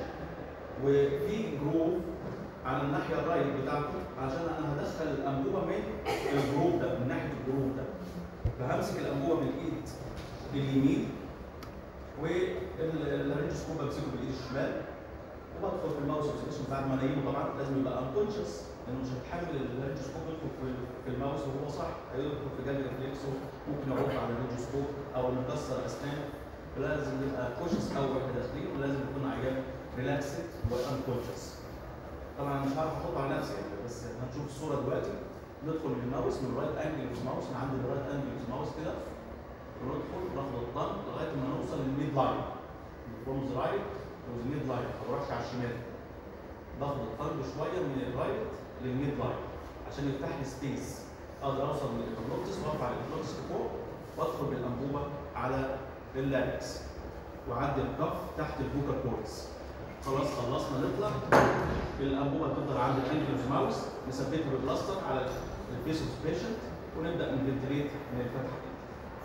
وفي جروف على الناحيه الرايت بتاعته عشان انا هدخل الانبوبه من الجروف ده من ناحيه الجروف ده فهمسك الانبوبه بالايد اليمين واللارنجوسكوب بمسكه بالايد الشمال وبدخل في الماوس اوبسيشن بعد ما انيمه طبعا لازم يبقى انكونشس لانه مش هيتحمل اللارنجوسكوب يدخل في في الماوس وهو صح هيدخل في جنب ريفلكسه ممكن يعض على اللارنجوسكوب او مكسر اسنانه فلازم يبقى كوشس اول واحنا داخلين ولازم يكون عيان ريلاكسد وانكونشس طبعا مش هعرف احط على نفسي يعني بس هنشوف الصوره دلوقتي ندخل من الماوس من الرايت انجل ماوس من عند الرايت انجل ماوس كده وندخل ناخد الطن لغايه ما نوصل للميد لاين فروم ذا رايت تو ذا ميد لاين او رش على الشمال باخد الطن شويه من الرايت للميد لاين عشان يفتح لي سبيس اقدر اوصل للكلوتس وارفع الكلوتس لفوق وادخل بالانبوبه على اللاركس وعدي الكف تحت البوكا كورتس خلاص خلصنا نطلع الانبوبه تفضل عند الانجلز ماوس نثبتها بالبلاستر على الفيس اوف بيشنت ونبدا نفنتليت من الفتحه دي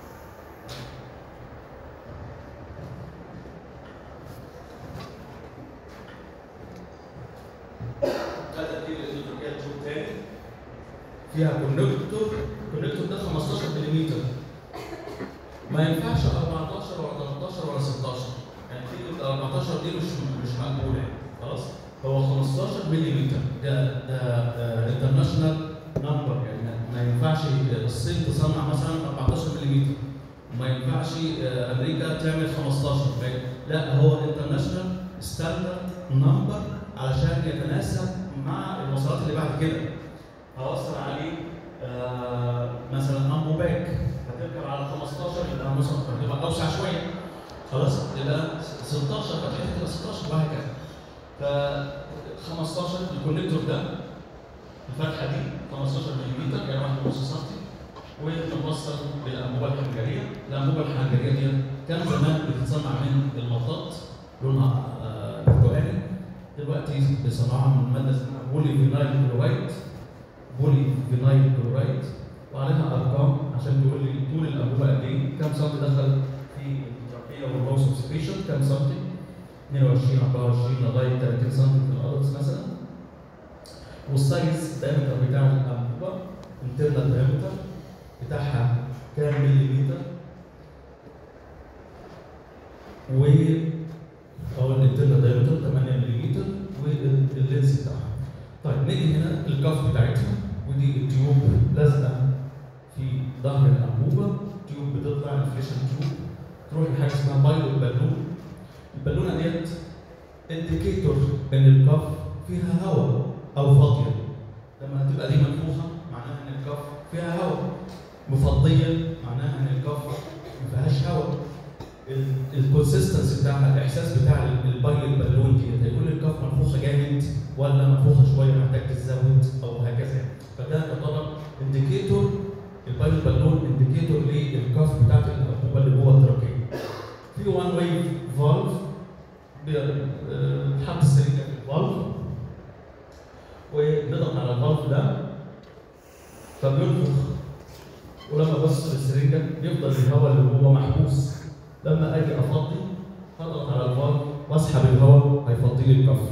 بدأ دي الإلكتريكية تشوف تاني فيها كونكتور الكونكتور ده 15 ملم ما ينفعش 14 ولا 13 ولا 16 يعني في 14 دي مش مش مقبوله يعني خلاص هو 15 ملم ده ده انترناشونال نمبر يعني ما- ما ينفعش الصين تصنع مثلا 14 ملم وما ينفعش آه، امريكا تعمل 15 فاهم؟ لا هو انترناشونال ستاندرد نمبر علشان يتناسب مع الوصلات اللي بعد كده هوصل عليه آه مثلا امبو باك هتركب على 15 يبقى مثلا هتبقى اوسع شويه خلاص يبقى 16 فتحتها تبقى 16 وهكذا ف 15 الكونكتور ده الفتحه دي 15 ملم يعني 1.5 سم وموصل بالانبوبه الحنجريه، الانبوبه الحنجريه دي كان زمان بتتصنع من المطاط لونها آه، برتقالي دلوقتي بيصنعوها من ماده اسمها بولي فينايل كلورايد بولي فينايل كلورايد وعليها ارقام عشان تقول لي طول الانبوبه قد ايه كام سم دخل في الترقيه والروس اوبسيبيشن كام سم 22 24 لغايه 30 سم في الادلتس مثلا والسايز الدايمتر بتاع الانبوبه انترنال دايمتر بتاعها كام مليمتر و هو الانترنال دايمتر 8 ملم واللينس بتاعها طيب نيجي هنا الكف بتاعتها ودي التيوب لازقه في ظهر الانبوبه تيوب بتطلع انفليشن تيوب تروح لحاجه اسمها بايلوت بالون البالونه ديت انديكيتور ان الكف فيها هواء او فاضيه لما هتبقى دي منفوخه معناها ان الكف فيها هواء مفضيه معناها ان الكف ما فيهاش هواء الكونسستنسي بتاعها الاحساس بتاع البايل بالون دي هيكون الكف منفوخه جامد ولا منفوخه شويه محتاج تتزود او هكذا فده يعتبر انديكيتور البايل بالون انديكيتور للكف بتاعت الانبوبه اللي جوه التراكيه في وان واي فالف بتحط السرينجه في الفالف ونضغط على الفالف ده فبينفخ ولما بص للسرنجه يفضل الهواء اللي جوه محبوس لما اجي افضي هضغط على الفالف واسحب الهواء هيفضي لي الكف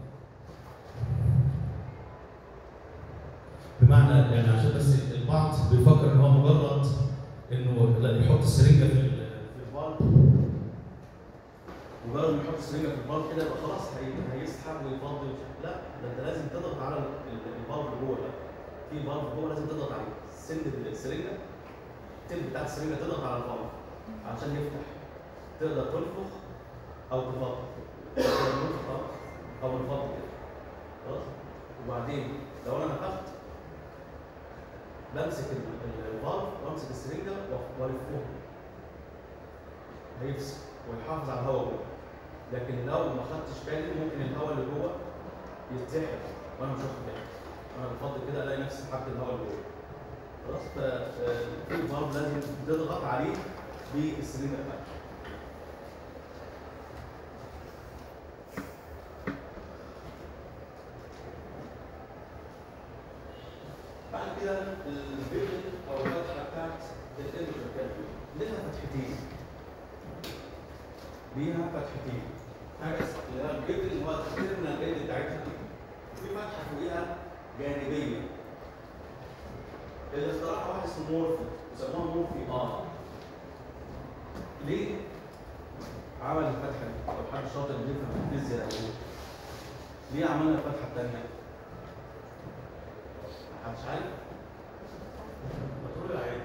بمعنى يعني عشان بس البعض بيفكر ان هو مجرد انه لا يحط السرنجه في ال- في الفالف مجرد ما يحط السرنجه في الفالف كده يبقى خلاص هي- هيسحب ويفضي ومش- لا ده انت لازم تضغط على ال- ال- الفالف جوه ده في فالف جوه لازم تضغط عليه سن السرنجه التل بتاعت السرنجه تضغط على الفالف عشان يفتح تقدر تنفخ او تفضي تقدر تنفخ او نفضي كده خلاص وبعدين لو انا نفخت بمسك ال- ال- الفالف وامسك السرنجه وأف- والفهم هيفصل ويحافظ على الهواء جوه لكن لو ما خدتش بالي ممكن الهواء اللي جوه يتسحب وانا مش واخد بالي انا بفضل كده الاقي نفسي سحبت الهواء اللي جوه خلاص ف آه، في فالف لازم تضغط عليه بالسرنجه بتاعتك بعد كده البيبل او الفتحه بتاعت الاندوكاربيال لها فتحتين ليها فتحتين حاجه اللي هي البيبل اللي هو التيرمينال اند بتاعتها وفي فتحه فوقيها جانبيه اللي اخترعها واحد اسمه مورفي بيسموها مورفي ار ليه؟ عمل الفتحه دي لو حد شاطر بيفهم في الفيزياء هيقول ليه عملنا الفتحه الثانيه؟ محدش عارف؟ ما تقول يا عيال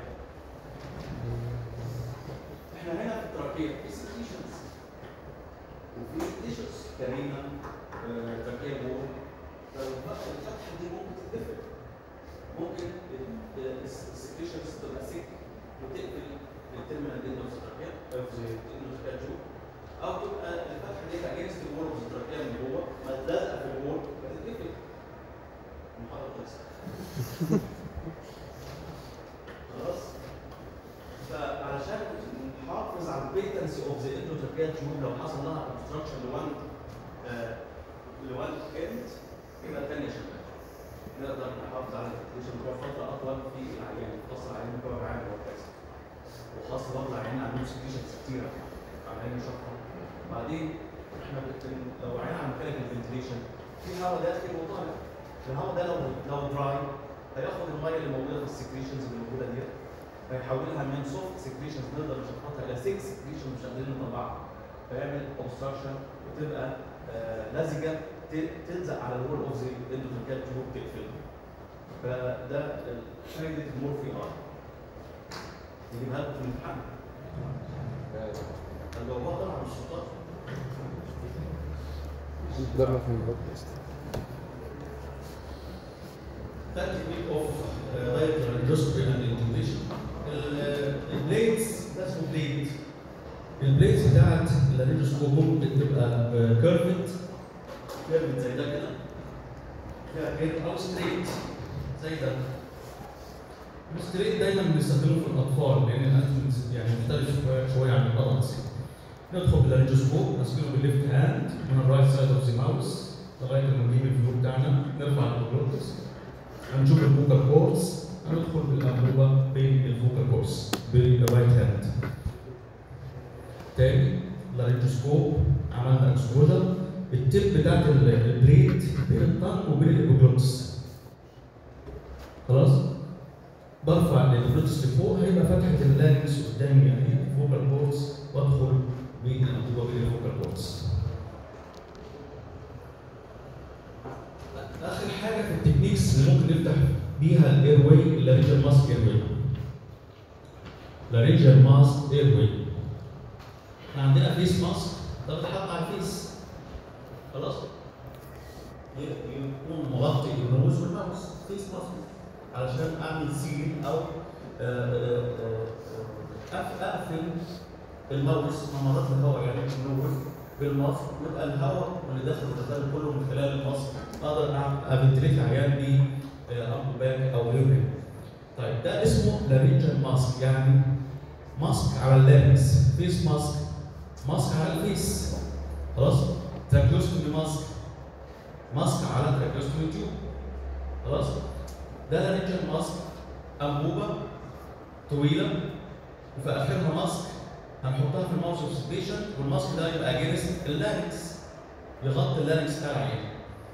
احنا هنا في التراكيه في سكريشنز وفي تيشوز كريمه آه، تراكيه جوه فالفتحه دي ممكن تتقفل ممكن السكريشنز تبقى سك وتقفل التيرمينال اند اوف التراكيه او في الاند جو او تبقى الفتحه دي اجينست الوول اوف التراكيه من جوه ما تلزق في الوول فتتقفل المحاضره خلصت خلاص فعلشان نحافظ على البيتنسي اوف ذا اندوتراكيال تيوب لو حصل لها obstruction لوان لوان اند يبقى الثانيه شغاله نقدر نحافظ على الفيكتيشن بتوع فتره اطول في العيان خاصه العيان بتوع العيان وهكذا وخاصه برضه العيان عندهم سكريشنز كتيره عمالين يشرحها بعدين احنا بت- لو عيان عم ميكانيكال فنتليشن في هواء داخل وطالع الهواء ده لو لو دراي هياخد الميه اللي موجوده في السكريشنز اللي موجوده دي فيحولها من سوفت سكريشنز نقدر نشخصها الى 6 سكريشنز مش قادرين نطلعها فيعمل اوبستراكشن وتبقى آه، لزجه ت- تلزق على الوول اوف ذا اندوتراكيال تيوب تقفل فده ال- فايده المورفي ار نجيبها لكم في الامتحان الجواب طبعا مش شطار نقدر في البودكاست That technique of uh, direct endoscopy and intubation. البليدز ده اسمه بليد. البليدز بتاعت اللارينجوسكوب ممكن تبقى كيرفت كيرفت زي ده كده فيها غير او ستريت زي ده. الستريت دايما بنستخدمه في الاطفال لان الاناتومي يعني مختلف شويه شويه عن الادلتس. ندخل باللارينجوسكوب ماسكينه بالليفت هاند من الرايت سايد اوف ذا ماوس لغايه ما نجيب الفلو بتاعنا نرفع الجلوتس هنشوف الفوكال كورس هندخل بالانبوبه بين الفوكال كورس بالرايت هاند تاني لارينجوسكوب عملنا اكسبوجر التip بتاعت ال- البليد بين الطنق وبين الابوجلوتس خلاص برفع الابوجلوتس لفوق هيبقى فتحه اللارنكس قدامي يعني الفوكال كورس وادخل بين الانبوبه بين الفوكال كورس اخر حاجه في التكنيكس اللي ممكن نفتح بيها الاير واي اللارينجال ماسك اير واي لارينجال ماسك اير واي احنا عندنا فيس ماسك ده بيتحط على الفيس خلاص ي- يكون مغطي النوز والماوس فيس ماسك علشان اعمل سيل او آه، آه، آه، أقف- اقفل الماوس ممرات الهواء يعني النور بالماسك يبقى الهواء اللي داخل الغزال كله من خلال الماسك اقدر اعمل افنتليت العيان ب امبو باك او غيره. طيب ده اسمه لارينجال ماسك يعني ماسك على اللابس فيس ماسك ماسك على الفيس خلاص تراكيوستومي ماسك ماسك على تراكيوستومي تيوب خلاص ده لارينجال ماسك انبوبه طويله وفي اخرها ماسك هنحطها في الماوس اوف بيشنت والماسك ده يبقى اجينست اللارنكس يغطي اللارنكس بتاع العين.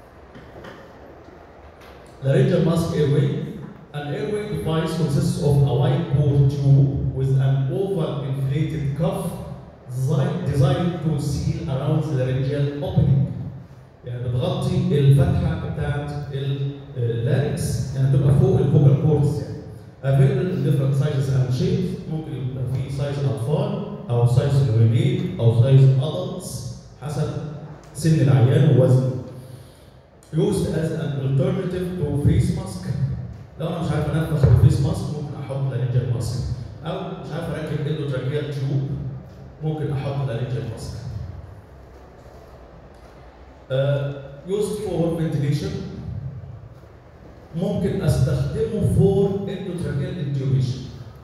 Laryngeal mask airway. An airway device consists of a wide bore tube with an oval inflated cuff designed designed to seal around the laryngeal opening. يعني بتغطي الفتحه بتاعت اللارنكس يعني تبقى فوق الفوكال كوردز يعني. Available in different sizes and shapes ممكن يبقى في سايز اطفال او سايز الوليد او سايز ادلتس حسب سن العيان ووزنه. Used as an alternative to face mask. لو انا مش عارف انفخ بالفيس ماسك ممكن احط لارنجال ماسك او مش عارف اركب اندوتراكيال تيوب ممكن احط لارنجال ماسك. Uh, used for ventilation ممكن استخدمه فور اندوتراكيال انتيوبيشن.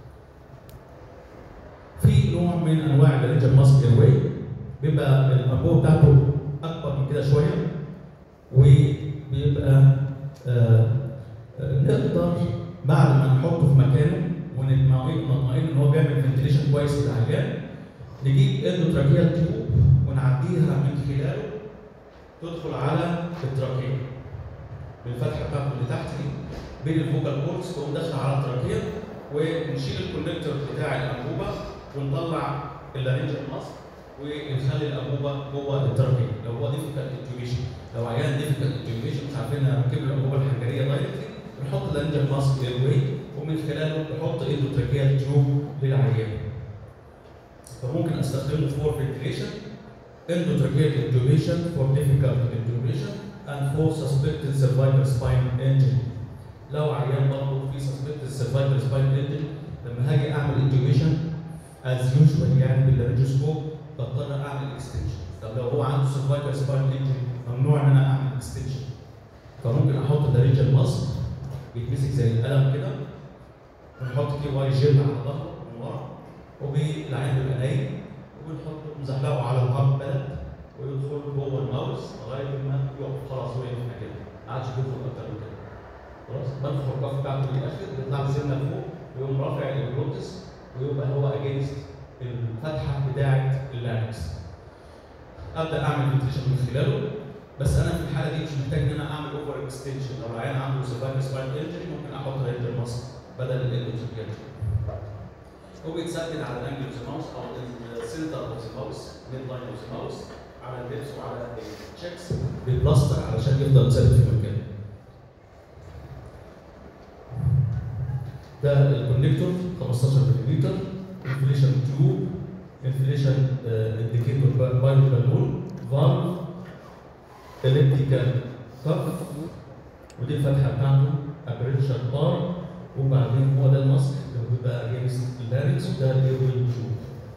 في نوع من انواع اللارنجال ماسك اير واي بيبقى الانبوبه بتاعته اكبر من كده شويه وبيبقى آه، آه، نقدر بعد ما نحطه في مكانه ونطمئن نطمئن ان هو بيعمل فنتليشن كويس للعيان نجيب اندوتراكيال تيوب ونعديها من خلاله تدخل على التراكيه بالفتحه بتاعته اللي تحت دي بين الفوكال كورس تقوم داخله على التراكيه ونشيل الكونكتور بتاع الانبوبه ونطلع اللارنجال ماسك ونخلي الانبوبه جوه التراكيه لو هو ديفيكالت انتوبيشن لو عيان ديفيكالت انتوبيشن مش عارفين نركب له الانبوبه الحنجريه دايركتلي بنحط لانجر ماسك اير واي ومن خلاله بحط اندوتراكيال تيوب للعيان فممكن استخدمه فور فنتيليشن endotracheal intubation for difficult intubation and for suspected cervical spine injury. لو عيان برضه في suspected cervical spine injury لما هاجي اعمل intubation as usual يعني بالريجوسكوب بضطر اعمل extension. طب لو هو عنده cervical spine injury ممنوع ان انا اعمل extension. فممكن احط الريجل ماسك بيتمسك زي القلم كده ونحط كي واي جيل على ظهره من ورا وبالعين بيبقى نايم وبنحطه نزحلقه على الهارد بلد ويدخل جوه الماوس لغايه ما يقف خلاص وقف كده ما عادش بيدخل اكتر من كده خلاص بدخل الكف بتاعته للاخر بيطلع سنه فوق ويقوم رافع الجلوتس ويبقى هو اجينست الفتحه بتاعه اللاركس ابدا اعمل فنتيشن من خلاله بس انا في الحاله دي مش محتاج ان انا اعمل اوفر اكستنشن لو العيان عنده سيرفايكال سباين انجري ممكن احط رينجر ماسك بدل الاندوتريكال هو بيتثبت على الانجل اوف ذا ماوس او السنتر اوف ذا ماوس ميد لاين اوف ذا ماوس على اللبس وعلى التشيكس بالبلاستر علشان يفضل ثابت في مكانه. ده الكونكتور 15 ملم انفليشن تيوب انفليشن انديكيتور بايو بالون فالف الكتريكال كف ودي الفتحه بتاعته ابريتشر بار وبعدين هو ده الماسك اللي بيبقى جايز اللاريكس وده الايروي تيوب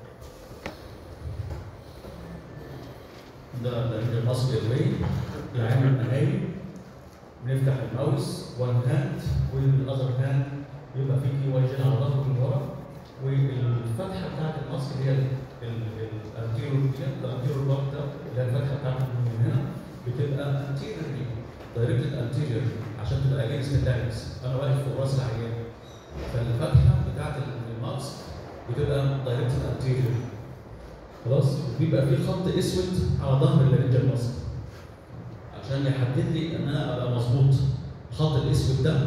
ده ده الماسك ايروي العين بيبقى نايم بنفتح الماوس وان هاند والاذر هاند يبقى في كي واي جين على ظهره من ورا والفتحه بتاعت الماسك اللي هي الانتيرور الانتيرور بارت ده اللي هي الفتحه بتاعته من هنا بتبقى انتيريورلي دايركتد انتيريور عشان تبقى اجينست اللاريكس انا واقف فوق راس العيان فالفتحه بتاعت الماسك بتبقى دايركتد انتيريور خلاص بيبقى في خط اسود على ظهر اللارنجال ماسك عشان يحدد لي ان انا ابقى مظبوط الخط الاسود ده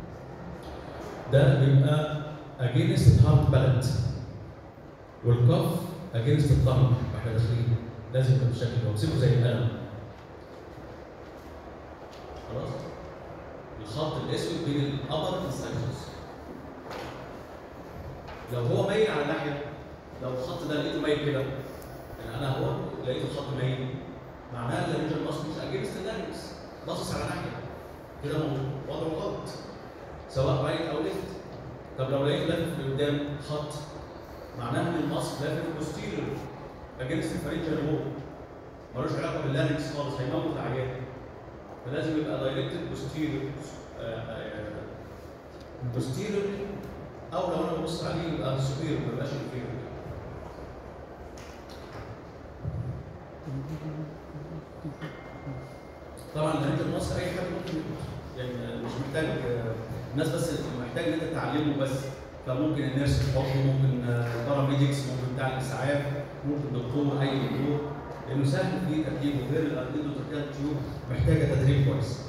ده بيبقى اجينست هارت بالانت والكف اجينست الطمع واحنا داخلين لازم يبقى بالشكل ده وتسيبه زي القلم خلاص الخط الاسود بين الابر انسايكلز لو هو مايل على ناحيه لو الخط ده لقيته مايل كده يعني انا هو لقيت الخط مايل معناها ان الريجن ماسك مش اجينست اللارنكس باصص على ناحيه كده وضعه غلط سواء رايت او ليفت طب لو لقيت لافف لقدام خط معناها ان الماسك لافف بوستيريور اجينست الفرنجال وول ملوش علاقه باللارنكس خالص هيموت العيان فلازم يبقى دايركتد بوستيريور بوستيريور او لو انا ببص عليه يبقى سوبيريور ما يبقاش انفيريور طبعا الهند المصري اي حد ممكن يبقى. يعني مش محتاج الناس بس محتاج ان انت تعلمه بس فممكن النيرس تحطه ممكن باراميديكس ممكن بتاع الاسعاف ممكن دكتور اي دكتور لانه سهل في تركيبه غير الارديدو تركيبه تيوب محتاجه تدريب كويس.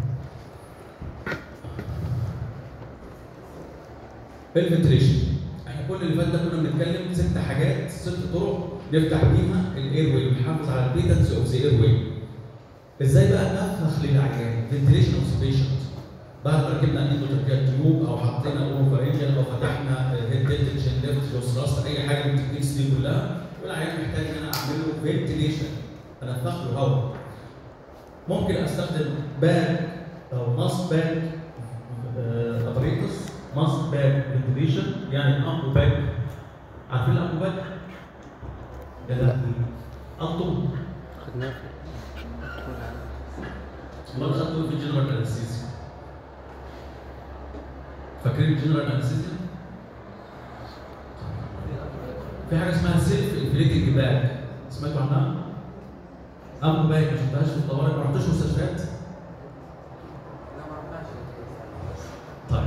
الفنتريشن احنا كل اللي فات ده كنا بنتكلم ست حاجات ست طرق نفتح بيها الاير واي ونحافظ على البيتنس اوف ذا اير واي. ازاي بقى نفخ للعيان؟ فنتريشن اوف بيشنت. بعد ما ركبنا اندوتركيال تيوب او حطينا اوروفارينجل او فتحنا هيد ديتكشن ليفت لوس اي حاجه من التكنيكس دي كلها والعيان محتاج ان انا اعمل له فنتيليشن انفخ له هواء. ممكن استخدم باك او ماس باك ابريتس ماس باك فنتيليشن يعني امبو باك عارفين الامبو باك؟ يا لا انتم خدناه في الدكتور العام. ما خدتوا في الجنرال انستيزيا فاكرين الجنرال انستيزيا؟ في حاجه اسمها سيلف انفليتنج باك سمعتوا عنها؟ امبو باك ما شفتهاش في الطوارئ ما رحتوش مستشفيات؟ طيب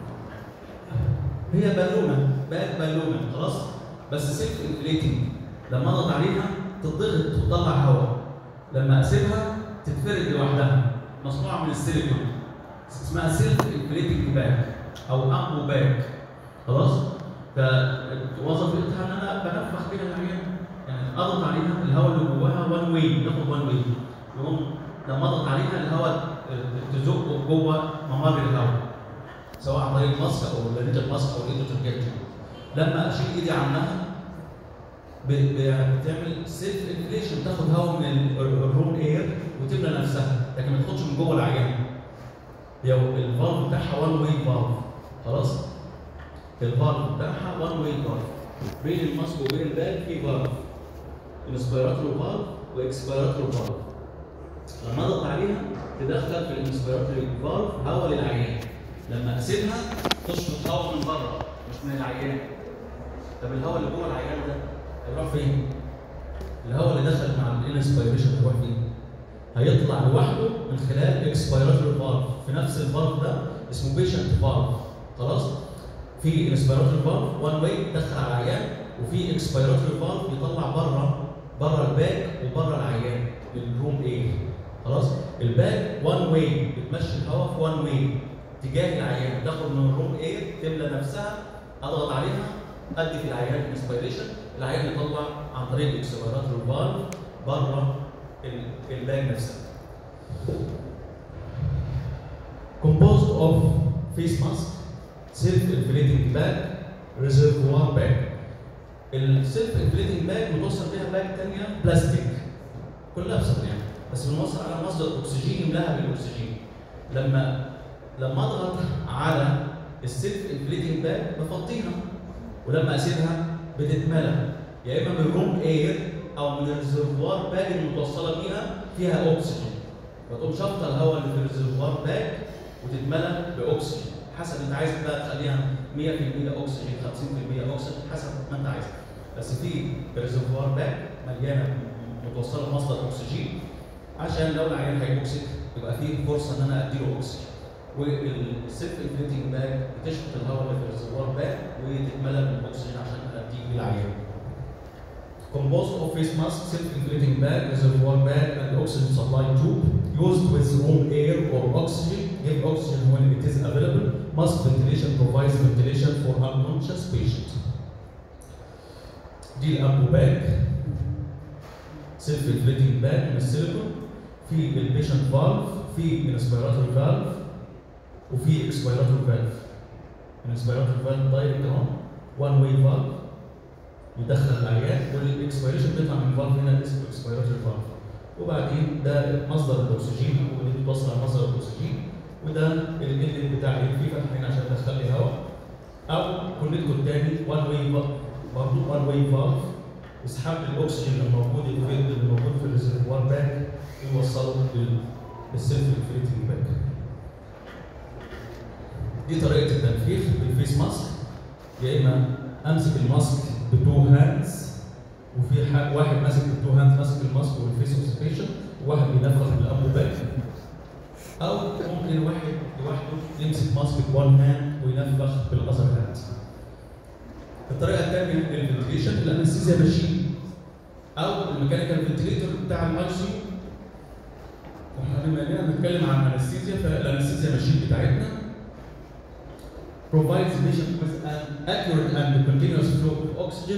هي بالونه باك بالونه خلاص بس سيلف انفليتنج لما اضغط عليها تتضغط وتطلع هواء لما اسيبها تتفرد لوحدها مصنوعه من السيليكون اسمها سيلف انفليتنج باك او امبو باك خلاص فوظيفتها ان انا بنفخ بيها العيان يعني اضغط عليها الهواء اللي جواها وان واي ياخد وان واي يقوم لما اضغط عليها الهواء تزقه جوه ممر الهواء سواء عن طريق الماسك او اللارنجال ماسك او الايدوترجيت لما اشيل ايدي عنها ب- ب- بتعمل سيلف انفليشن تاخد هواء من ال- الروم اير وتملى نفسها لكن ما تاخدش من جوه العيان هي الفالف بتاعها وان واي فالف خلاص الفالف بتاعها وان واي فالف بين الماسك وبين الباك في فالف انسبيراتوري فالف واكسبيراتوري فالف لما اضغط عليها تدخل في الانسبيراتوري فالف هواء للعيان لما اسيبها تشفط هواء من بره مش من العيان طب الهواء اللي جوه العيان ده هيروح فين؟ الهواء اللي دخل مع الانسبيريشن هيروح فين؟ هيطلع لوحده من خلال اكسبيراتوري فالف في نفس الفالف ده اسمه بيشنت فالف خلاص؟ في انسبيراتوري فالف وان واي يدخل على العيان وفي اكسبيراتوري فالف يطلع بره بره الباك وبره العيان الروم ايه خلاص الباك وان واي بتمشي الهواء في وان واي تجاه العيان تاخد من الروم اير تملى نفسها اضغط عليها ادي في العيان انسبيريشن العيان يطلع عن طريق الاكسبيراتوري فالف بره ال- الباك نفسها composed of face mask self-inflating bag reservoir bag السيلف انفليتنج باج متوصل بيها باج ثانيه بلاستيك كلها بصدر يعني بس بنوصل على مصدر اكسجين يملاها بالاكسجين لما لما اضغط على السيلف انفليتنج باج بفضيها ولما اسيبها بتتملى يا اما من روم اير او من الريزرفوار باج المتوصله بيها فيها اكسجين فتقوم شفطه الهواء اللي في الريزرفوار باج وتتملى باكسجين حسب انت عايز بقى تخليها 100% اكسجين 50% اكسجين حسب ما انت عايز بس في ريزرفوار باك مليانه متوصله بمصدر اكسجين عشان لو العيان هيبوكسيك يبقى فيه فرصه ان انا اديله اكسجين والسيلف انفليتنج باك بتشفط الهواء اللي في الريزرفوار باك وتتملى بالاكسجين عشان اديه للعيان composed of face mask, self-inflating bag, reservoir bag, and oxygen supply tube used with room air or oxygen. Give oxygen when it is available. Mask ventilation provides ventilation for unconscious patient. دي الامبو باج سيلف انفليتنج باج من السيليكون في البيشنت فالف في انسبيراتوري فالف وفي اكسبيراتوري فالف الانسبيراتوري فالف دايركت اهو وان واي فالف يدخل العيان والاكسبيريشن بيطلع من الفالف هنا اسمه اكسبيراتوري فالف وبعدين ده مصدر الاكسجين هو اللي بتوصل على مصدر الاكسجين وده الانلت بتاع اللي فيه فتحين عشان تدخل لي هواء او كونكتور تاني وان واي برضه وان واي فالف يسحب لي الاكسجين اللي موجود اللي اللي موجود في الريزرفوار باك ويوصله لل- للسيلف انفليتنج باك دي طريقه التنفيذ بالفيس ماسك يا اما امسك الماسك بتو هاندز وفي حد واحد ماسك بتو هاندز ماسك الماسك والفيس اوكسيبيشن وواحد بينفخ بالابو باك او ممكن واحد لوحده يمسك ماسك بوان هاند وينفخ بالاذر هاند الطريقه الثانيه الفنتليشن الانستيزيا ماشين او الميكانيكال فنتليتور بتاع المايسيو واحنا بما اننا بنتكلم عن الانستيزيا فالانستيزيا ماشين بتاعتنا provides the patient with an accurate and continuous flow of oxygen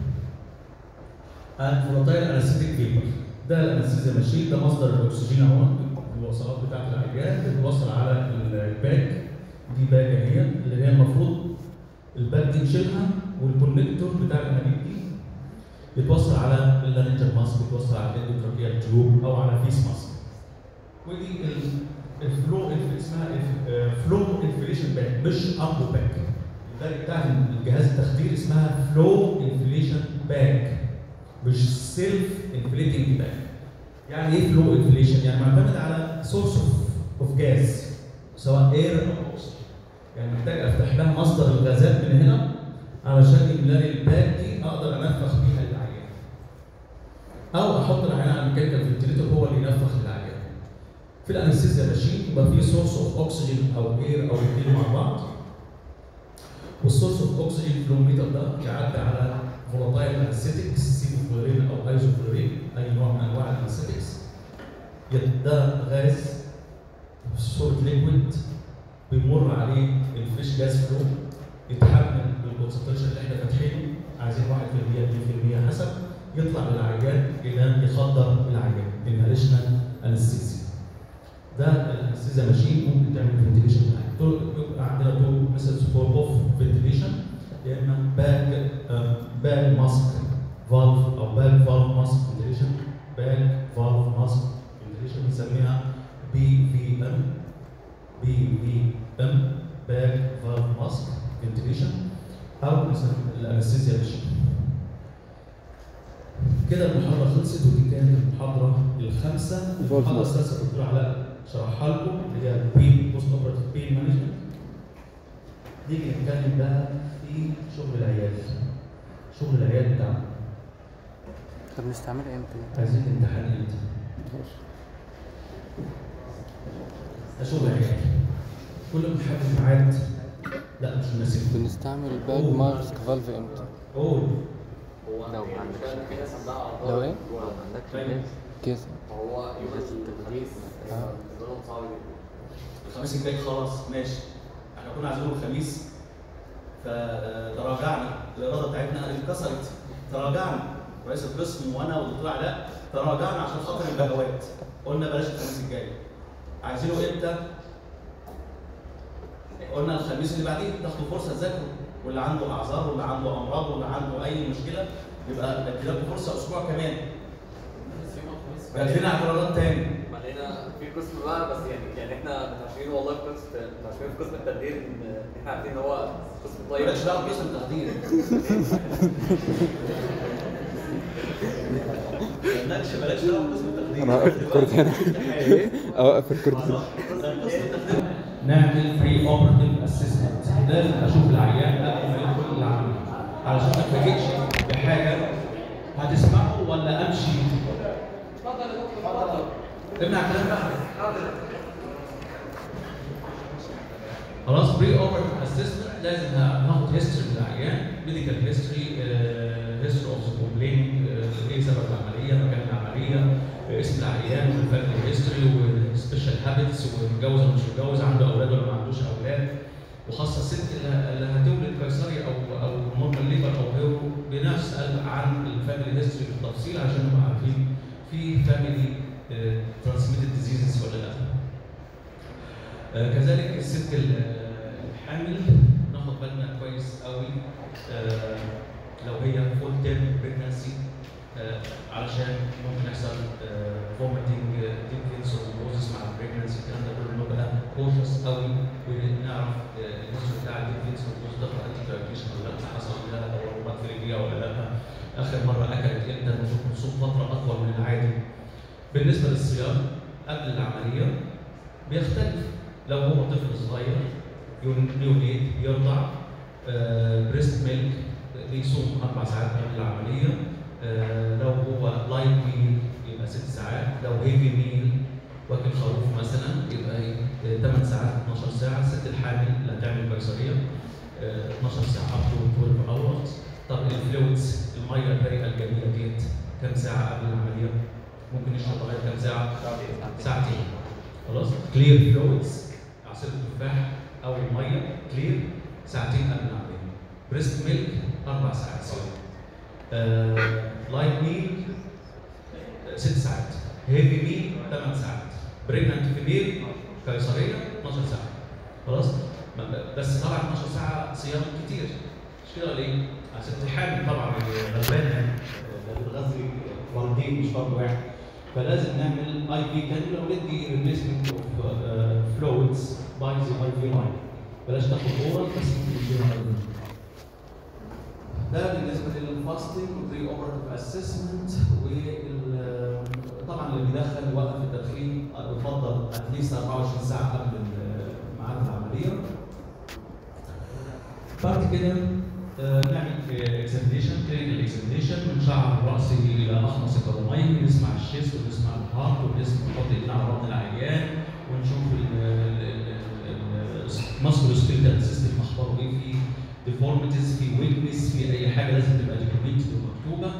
and volatile anesthetic vapor. ده الانستيزيا ماشين ده مصدر الاكسجين اهو الوصلات بتاعت العيان بتوصل على الباك دي باك اهي اللي هي المفروض الباك دي نشيلها والكونكتور بتاع الانابيب دي يتوصل على اللارنجال ماسك يتوصل على الاندوتراكيال تيوب او على فيس ماسك ودي ال- الفلو الف- اسمها فلو انفليشن باك مش امبو باك الباك بتاع الجهاز التخدير اسمها فلو انفليشن باك مش سيلف انفليتنج باك يعني ايه فلو انفليشن؟ يعني معتمد على سورس اوف اوف جاز سواء اير او اوكسجين يعني محتاج افتح لها مصدر الغازات من هنا علشان يملى لي الباك دي اقدر انفخ بيها للعيان او احط العيان على الميكانيكال فنتليتور هو اللي ينفخ للعيان في الانستيزيا ماشين يبقى في سورس اوف اوكسجين او اير او الاثنين مع بعض والسورس اوف اوكسجين فلوميتر ده يعدي على فولاتايل انستيتكس سيبوفلورين او ايزوفلورين اي نوع من انواع الانستيتكس ده غاز في صوره ليكويد بيمر عليه الفريش جاز فلو يتحمل بالكونسنتريشن اللي احنا فاتحينه عايزين 1% 2% حسب يطلع للعيان الى يخدر العيان انهاليشنال انستيزيا ده الانستيزيا ماشين ممكن تعمل فنتيليشن يبقى عندنا تو ميثودز فور اوف فنتيليشن يا اما باج باج ماسك فالف او باج فالف ماسك فنتيليشن باج فالف ماسك فنتيليشن بنسميها بي في ام بي في ام باج فالف ماسك فنتيليشن او بنسميها الانستيزيا ماشين كده المحاضرة خلصت ودي كانت المحاضرة الخامسة المحاضرة السادسة الدكتور علاء شرحها لكم اللي هي البين بوست اوبراتيف بين مانجمنت نيجي نتكلم بقى في شغل العيال شغل العيال بتاعنا طب نستعملها امتى؟ عايزين امتحان امتى؟ ده شغل العيال كل ما تحدد ميعاد لا مش مناسب بنستعمل باج ماسك فالف امتى؟ قول لو ما عندكش في ناس عندها أعراض لو ايه؟ جوه، ما عندكش ناس كده فهو يوم الخميس آه. بالنسبة لهم صعب جدا الخميس الجاي خلاص ماشي احنا كنا عايزينه الخميس فتراجعنا الاراده بتاعتنا انكسرت تراجعنا رئيس القسم وانا والدكتور علاء تراجعنا عشان خاطر البهوات قلنا بلاش الخميس الجاي عايزينه امتى؟ قلنا الخميس اللي بعديه تاخدوا فرصه تذاكروا واللي عنده اعذار واللي عنده امراض واللي عنده اي مشكله يبقى اديلكم فرصه اسبوع كمان بس يوم الخميس جات لنا اعتراضات تاني ما لقينا في قسم بقى بس يعني يعني احنا متعشمين والله في قسم متعشمين في قسم التقدير ان إن احنا عارفين ان هو قسم طيب مالكش دعوه بقسم التقدير مالكش مالكش دعوه بقسم التقدير انا واقف الكورت هنا اوقف الكورت هنا نعمل بري اوبرتيف اسسمنت لازم اشوف العيان قبل ما يدخل العمليه علشان ما اتفاجئش بحاجه هتسمعه ولا امشي امنع الكلام بقى خلاص بري اوبرتيف اسسمنت لازم ناخد هيستوري من العيان ميديكال هيستوري هيستوري اوف كومبلين ايه سبب العمليه مكان العمليه آه، اسم العيان والفاميلي هيستوري والسبيشال هابتس ومتجوز ولا مش متجوز عنده اولاد ولا ما عندوش اولاد وخاصه الست اللي اللي هتولد قيصري او او نورمال ليبر او غيره بنسال عن الفاميلي هيستوري بالتفصيل عشان نبقى عارفين في فاميلي ترانسميتد ديزيزز ولا لا. آه، كذلك الست ال- الحامل ناخد بالنا كويس قوي آه، لو هي فول تيرم بريجنسي علشان ممكن يحصل فوميتنج ديفينس وبروزس مع البريجنسي الكلام ده كله نبقى كوشس قوي ونعرف الهيستوري بتاع الديفينس والبروزس ده انتي كاركيشن ولا لا حصل لها تورمات في رجليها ولا لا اخر مره اكلت امتى نشوف نصوم فتره اطول من العادي بالنسبه للصيام قبل العمليه بيختلف لو هو طفل صغير يونيت يرضع بريست ميلك بيصوم اربع ساعات قبل العمليه آه، لو هو لايت ميل يبقى ست ساعات لو هيفي ميل واكل خروف مثلا يبقى ايه 8 ساعات 12 ساعه الست الحامل اللي هتعمل قيصريه آه، 12 ساعه اب تو 12 اورز طب الفلويدز الميه البارئه الجميله ديت كام ساعه قبل العمليه؟ ممكن يشرب لغايه كام ساعه؟ ساعتين خلاص كلير فلويدز عصير التفاح او الميه كلير ساعتين قبل العمليه بريست ميلك اربع ساعات سوري لايت ميل ست ساعات هيفي ميل ثمان ساعات بريجننت فيميل قيصريه 12 ساعه خلاص ما- بس طبعا 12 ساعه صيام كتير مش كده ولا ايه؟ عشان الحامل طبعا غلبان يعني ده بتغذي فردين مش فرد واحد فلازم نعمل اي في كانولا وندي ريبليسمنت اوف فلويدز باي ذا اي في لاين بلاش تاخد اورال بس ممكن تديها IV. ده بالنسبه للفاستنج والبري اوبرتيف اسسمنت طبعا اللي بيدخن يوقف التدخين بيفضل اتليست 24 ساعه قبل ال- ميعاد العمليه بعد كده آه، نعمل اكزامينيشن كلينيكال اكزامينيشن من شعر الراس الى اخمص القدمين نسمع الشيست ونسمع الهارت ونسمع نحط ايدينا على بطن العيان ونشوف الماسكولو سكيلتال سيستم اخباره ايه في ديفورميتيز في ويكنس في اي حاجه لازم تبقى دوكيومنتد ومكتوبه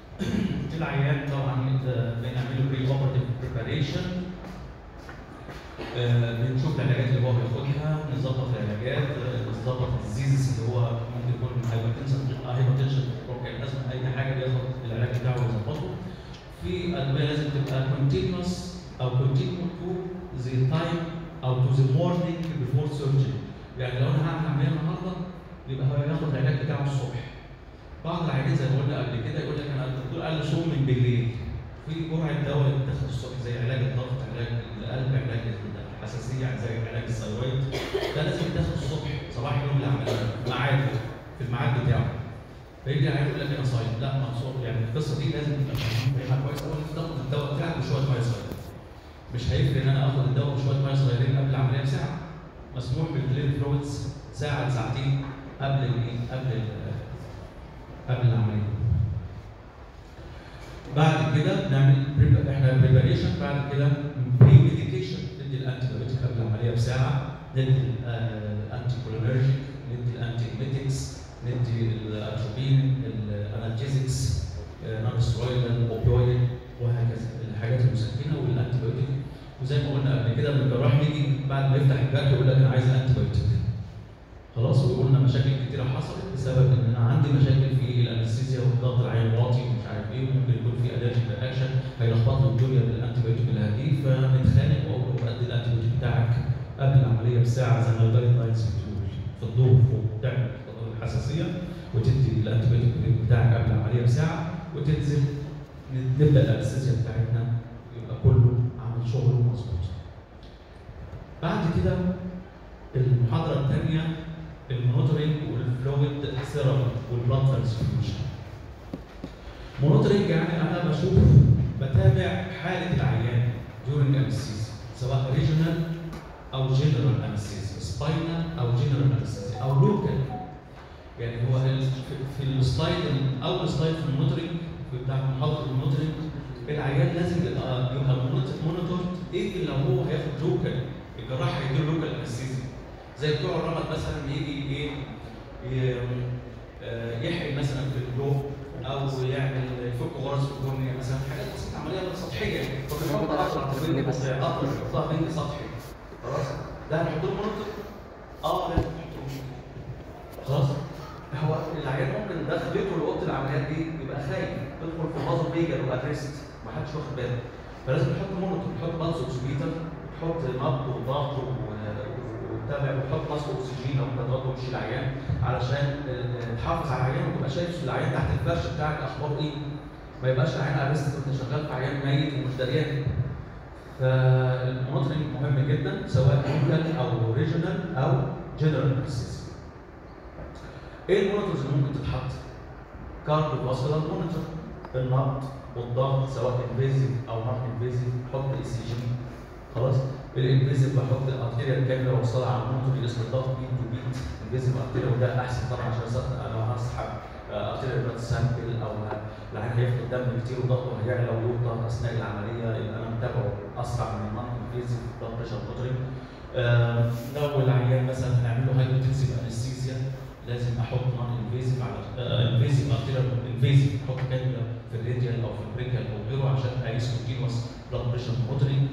العيان طبعا آه، بنعمل له بري اوبرتيف بريباريشن آه، بنشوف العلاجات اللي هو بياخدها نظبط العلاجات آه، نظبط الديزيز اللي هو ممكن يكون هايبرتنشن هايبرتنشن بروكين لازم اي حاجه بياخد العلاج بتاعه ويظبطه في ادويه لازم تبقى كونتينوس او كونتينيو تو ذا تايم او تو ذا مورنينج بيفور سيرجري يعني لو انا هعمل عمليه النهارده يبقى هو ياخد العلاج بتاعه الصبح بعض العيانين زي ما قلنا قبل كده يقول لك انا الدكتور قال لي صوم من بالليل في جرعه دواء بتاخد الصبح زي علاج الضغط علاج القلب علاج الحساسيه زي علاج الثيرويد ده لازم يتاخد الصبح صباح يوم العمليه ميعاده في الميعاد بتاعه فيجي العيان يقول لك انا صايم لا منصور يعني القصه دي لازم تبقى فاهمها كويس اول تاخد الدواء بتاعك بشويه ميه صغيره مش هيفرق ان انا اخد الدواء بشويه ميه صغيرين قبل العمليه بساعه مسموح بالبلين فلويدز ساعه لساعتين قبل الايه قبل ال- قبل العمليه بعد كده بنعمل بريب- احنا بريباريشن بعد كده بري ميديكيشن ندي الانتي بايوتيك قبل العمليه بساعه ندي الانتي كولينرجيك ندي الانتي ميتكس ندي الاتروبين الانالجيزكس نون سترويدال اوبيويد وهكذا الحاجات المسكنه والانتي بايوتيك وزي ما قلنا قبل كده ان الجراح يجي بعد ما يفتح الجرح يقول لك انا عايز انتي بايوتيك خلاص وقلنا مشاكل كتيره حصلت بسبب ان انا عندي مشاكل في الانستيزيا والضغط العين واطي ومش عارف ايه وممكن يكون في الرجي رياكشن هيلخبط له الدنيا بالانتي بايوتيك اللي هديه فنتخانق واقول له ادي الانتي بايوتيك بتاعك قبل العمليه بساعه زي ما الجايد لاينز بتقول في الظهر فوق تعمل اختبار الحساسيه وتدي الانتي بايوتيك بتاعك قبل العمليه بساعه وتنزل نبدا الانستيزيا بتاعتنا يبقى كله عامل شغله مظبوط. بعد كده المحاضره الثانيه المونيتورنج والفلويد ثيرابي والبلاد ترانسفيوجن. مونيتورنج يعني انا بشوف بتابع حاله العيان during anesthesia سواء ريجونال او جنرال anesthesia سباينال او جنرال anesthesia او لوكال يعني هو ال- في- في السلايد اول سلايد في المونيتورنج في بتاع محاضره المونيتورنج العيان لازم يبقى يبقى مونيتور ايه لو هو هياخد لوكال الجراح هيديله لوكال انستيزيا زي بتوع الرمد مثلا يجي ايه ي- آه، يحقن مثلا في الجو او يعمل يفك غرز في الكورنيا مثلا حاجات بسيطه عمليه سطحيه فبنحط قطره تليفوني بس. قطره نحطها بنج سطحي خلاص ده هنحط له مونيتور اه لازم نحط له مونيتور. خلاص هو العيان ممكن دخلته لاوضه العمليات دي يبقى خايف تدخل في فازو فيجر وادريست ما حدش واخد باله فلازم نحط مونيتور نحط بالس اوكسجيتر نحط نبض وضغط و- وتتابع وتحط ماسك اكسجين او تضغط وش العيان علشان آه، تحافظ على العيان وتبقى شايف العيان تحت الفرش بتاعك اخباره ايه ما يبقاش العيان ارست وانت شغال في عيان ميت ومش دريان فالمونيتورنج مهم جدا سواء لوكال او ريجونال او جنرال انستيزيا ايه المونيتورز اللي ممكن تتحط؟ كارديو فاسكولار مونيتور النبض والضغط سواء انفيزيف او نون انفيزيف حط اي سي جي خلاص الانفيزيف بحط الارتيريا الكامله واوصلها على المونيتور يقيس الضغط بيت تو بيت انفيزيف ارتيريا وده احسن طبعا عشان أسخن- لو هسحب ارتيريا بلاد سامبل او العيان هيفقد دم كتير وضغطه هيعلى ويوطى اثناء العمليه يبقى انا متابعه اسرع من النون انفيزيف بلاد بريشر مونيتورنج لو العيان مثلا هنعمل له هايبوتنسيف انستيزيا لازم احط نون انفيزيف على انفيزيف ارتيريال انفيزيف احط كانيولا في الراديال او في البريكال او غيره عشان اقيس كونتينوس بلاد بريشر مونيتورنج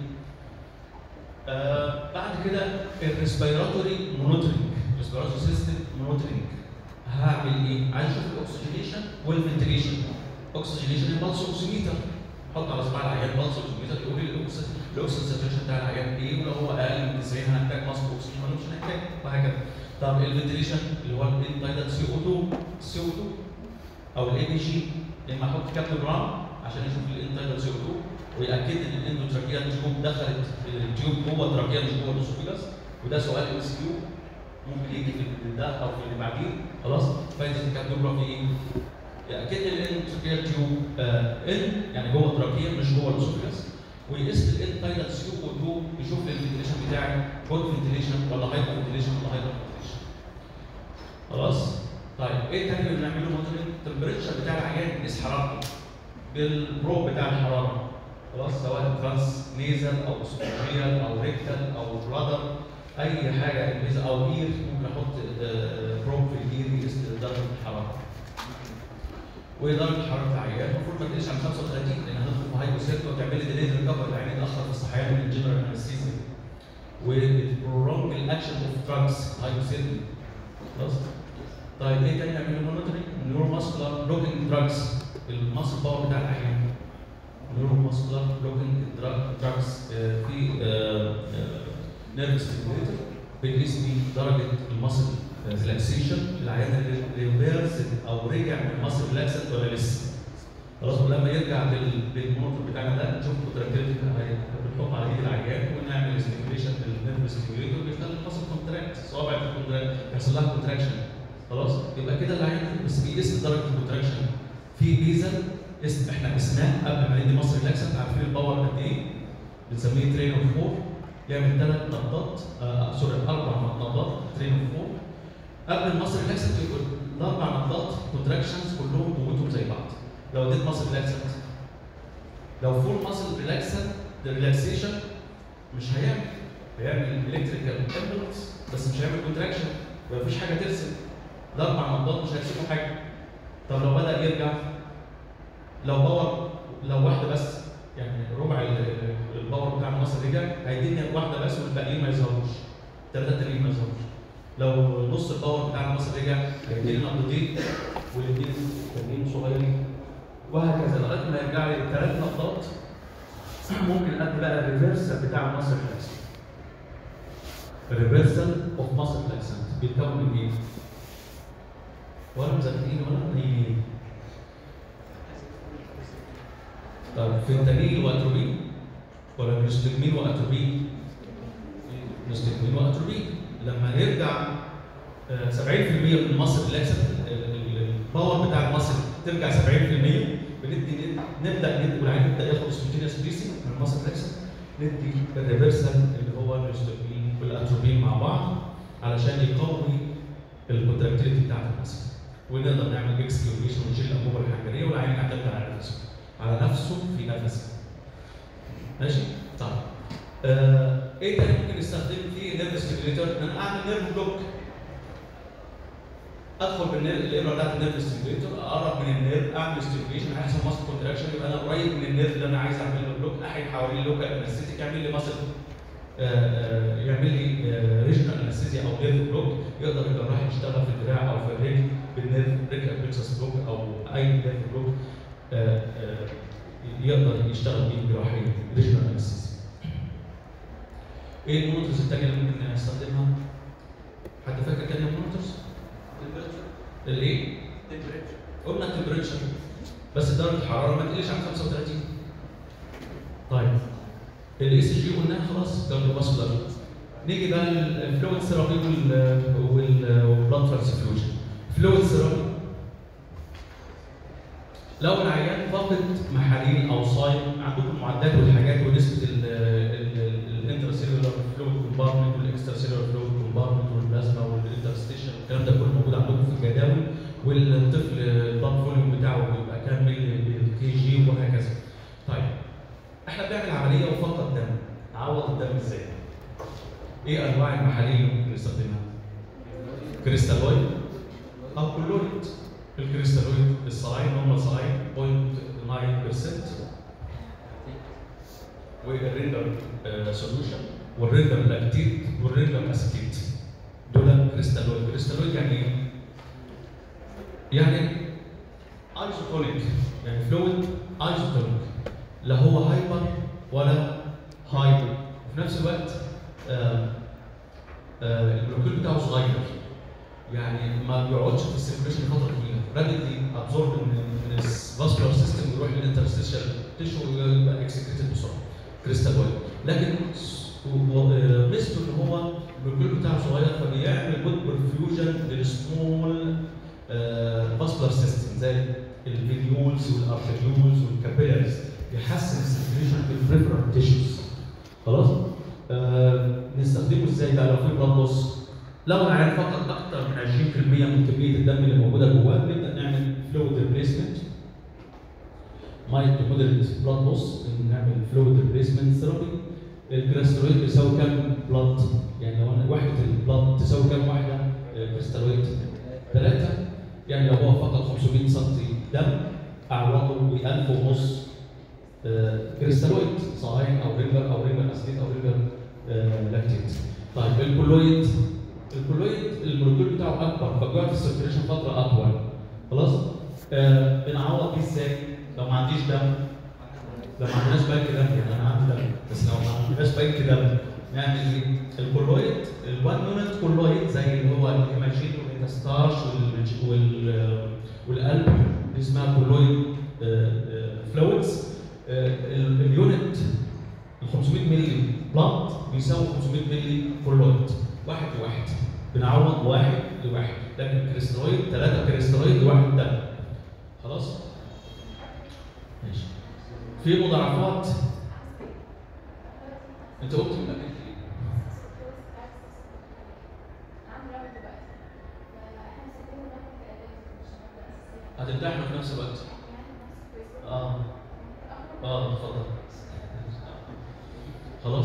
آه بعد كده الريسبيراتوري مونيتورنج ريسبيراتوري سيستم مونيتورنج هعمل ايه؟ عايز اشوف الاكسجينيشن والفنتريشن اكسجينيشن البلس اوكسيميتر حط على صباع العيان بلس اوكسيميتر يقول لي الاكسجين الاكسجين ساتوريشن بتاع العيان ايه ولو هو اقل من 90 هنحتاج ماسك اكسجين ولا مش هنحتاج وهكذا طب الفنتريشن اللي هو الانتايدال سي او 2 سي او 2 او الاي بي جي لما احط كابل جرام عشان يشوف الانتايدال سي او 2 ويأكد ان الاندوتراكيال تيوب دخلت التيوب جوه التراكيال مش جوه الاسوفيجاس وده سؤال ام اس كيو ممكن يجي في ده او في اللي بعديه خلاص فايده الكابلوجرافي ايه؟ يأكد لي الانتراكيال تيوب ان يعني جوه التراكيال مش جوه الاسوفيجاس ويقيس الانتايدال سي او 2 يشوف الفنتيليشن بتاعي جود فنتيليشن ولا هايبر فنتيليشن ولا هايبر فنتيليشن خلاص طيب ايه تاني اللي بنعمله مونيتورنج التمبريتشر بتاع العيان نقيس حرارته بالبروب بتاع الحراره خلاص سواء ترانس نيزل او اسوفيجيال او ريكتال او بلادر اي حاجه انفيزا او اير ممكن احط آه، بروب في الاير يقيس درجه الحراره ودرجه حراره العيان المفروض ما تقلش عن 35 لان هندخل في هايبوثيرميا وتعمل لي ديلي ريكفري العيان يتاخر في الصحيان من الجنرال انستيزيا وبتبرونج الاكشن اوف دراجز هايبوثيرمي خلاص طيب ايه تاني نعمل مونيتورنج نيورو ماسكولار بلوكينج دراجز الماسل باور بتاع العيان نيورو ماسكولار بلوكينج دراجز في نيرف ستيميوليتر بنقيس بيه درجه الماسل ريلاكسيشن العيان ريفيرس او رجع من الماسل ريلاكسنت ولا لسه خلاص ولما يرجع بال- بالمونيتور بتاعنا ده نشوف كونتراكتيفيتي بنحط على ايد العيان ونعمل ستيميوليشن للنيرف ستيميوليتور بيخلي الماسل كونتراكت صوابع الكونتراكت يحصل لها كونتراكشن خلاص يبقى كده العيان بس بيقيس درجه الكونتراكشن في بيزل اسم احنا قسناه قبل ما ندي مصر ريلاكسنت عارفين الباور قد ايه بنسميه ترين اوف فور يعمل ثلاث نقطات آه سوري اربع نقطات ترين اوف فور قبل المصر ريلاكسنت يقول الاربع نقطات كونتراكشنز كلهم قوتهم زي بعض لو اديت مصر ريلاكسنت لو فول مصر ريلاكسنت ريلاكسيشن مش هيعمل هيعمل الكتريكال امبلس بس مش هيعمل كونتراكشن مفيش حاجه ترسم الاربع نقطات مش هيرسموا حاجه طب لو بدا يرجع لو باور لو واحده بس يعني ربع ال- ال- الباور بتاع مصر رجع هيديني واحده بس والباقيين ما يظهروش ثلاثه التانيين ما يظهروش لو نص الباور بتاع مصر رجع هيديني نقطتين والاثنين التانيين صغيرين وهكذا لغايه ما يرجع لي ثلاث نقطات ممكن ادي بقى الريفرسال بتاع مصر فلاكسنت الريفرسال اوف مصر فلاكسنت بيتكون من ايه؟ ولا مذاكرين ولا نايمين طب فنتانيل واتروبين ولا نستجمين واتروبين؟ نستجمين واتروبين لما يرجع آه، 70% من مصر ريلاكسنت الباور بتاع المصل ترجع 70% بندي نبدا ندي والعين يبدا ياخد سبونتينيوس بريسنج من المصل ريلاكسنت ندي الريفرسال اللي هو الاستروبين والاتروبين مع بعض علشان يقوي الكونتراكتيليتي بتاعت المصل ونقدر نعمل اكسكيوريشن ونشيل الانبوبه الحنجريه والعين هتبدا على نفسه على نفسه في نفسه ماشي؟ طيب آه ايه تاني ممكن نستخدم فيه نيرف ستيميوليتور؟ ان انا اعمل نيرف بلوك ادخل بالنيرف الابره بتاعت النيرف ستيميوليتور اقرب من النيرف اعمل ستيميوليشن هيحصل ماسل كونتراكشن يبقى انا قريب من النيرف اللي انا عايز اعمل له بلوك احيل حوالين لوكال انستيك يعمل لي ماسل يعمل لي ريجنال انستيزيا او نيرف بلوك يقدر الجراح يشتغل في الدراع او في الرجل بالنيرف ريكال بلكسس بلوك او اي نيرف بلوك آه، آه، يقدر يشتغل بيه جراحيا ريجنال انستيزيا ايه المونيتورز الثانيه اللي ممكن نستخدمها؟ حد فاكر كان المونيتورز؟ الايه؟ قلنا التمبريتشر بس درجه الحراره ما تقلش عن 35 طيب الاي سي جي قلناها خلاص كارديوفاسكولار نيجي بقى الفلويد ثيرابي والبلاد ترانسفيوجن فلويد ثيرابي لو العيان فاقد محاليل او صايم عندكم المعدات والحاجات ونسبه الانترسيلولار فلويد كومبارتمنت والاكسترا سيلولار فلويد كومبارتمنت والبلازما والانترستيشن الكلام ده كله موجود عندكم في الجداول والطفل البلاد فوليوم بتاعه بيبقى كام ملي بالكي جي وهكذا. طيب احنا بنعمل عمليه وفقط دم نعوض الدم ازاي؟ ايه انواع المحاليل اللي ممكن نستخدمها؟ كريستالويد او كلوريد الكريستالويد الصلاين هم الصلاين 0.9% والريندر سوليوشن والريندر لاكتيت والريندر اسيتيت دول كريستالويد كريستالويد يعني ايه؟ يعني ايزوتونيك يعني فلويد ايزوتونيك لا هو هايبر ولا هايبر وفي نفس الوقت آه آه المولكيول بتاعه صغير يعني ما بيقعدش في السيركيشن فتره طويله رابيدلي ابزورب من من الفاسكولار سيستم ويروح للانترستيشال تيشو ويبقى اكسكريتد بسرعه كريستالويد لكن ميزته ان هو المولكيول بتاعه صغير فبيعمل جود برفيوجن للسمول فاسكولار سيستم زي الفينيولز والارتريولز والكابيلاريز يحسن السيركيشن في البريفرال تيشوز خلاص آه نستخدمه ازاي بقى لو في بلاد لوس لو العيان فقد اكثر من 20% من كميه الدم اللي موجوده جواه نبدا نعمل فلويد ريبليسمنت مايت مودريت بلاد لوس نعمل فلويد ريبليسمنت ثيرابي الكريستالويد بيساوي كام بلاد يعني لو انا وحده البلاد تساوي كام واحده كريستالويد ثلاثه يعني لو هو فقد 500 سم دم اعوضه ب 1000 ونص كريستالويد صاين او رينجر او رينجر اسيد او رينجر لاكتيت طيب الكولويد الكولويد المولكيول بتاعه اكبر فبيقعد في السيركيليشن فتره اطول خلاص آه بنعوض بيه ازاي؟ لو ما عنديش دم لو ما عندناش بنك دم يعني انا عندي دم بس لو ما عندناش بنك دم نعمل ايه؟ الكولويد الوان يونت كولويد زي اللي هو الهيماجين والميتاستارش والمج- وال والقلب دي اسمها كولويد فلويدز اليونت ال 500 مللي بلانت بيساوي 500 مللي كولويد واحد لواحد بنعوض واحد لواحد لكن كريستالويد ثلاثة كريستالويد لواحد دم خلاص؟ ماشي في مضاعفات انت قلت من قبل ايه؟ هتمتحنوا في نفس الوقت اه اه اتفضل خلاص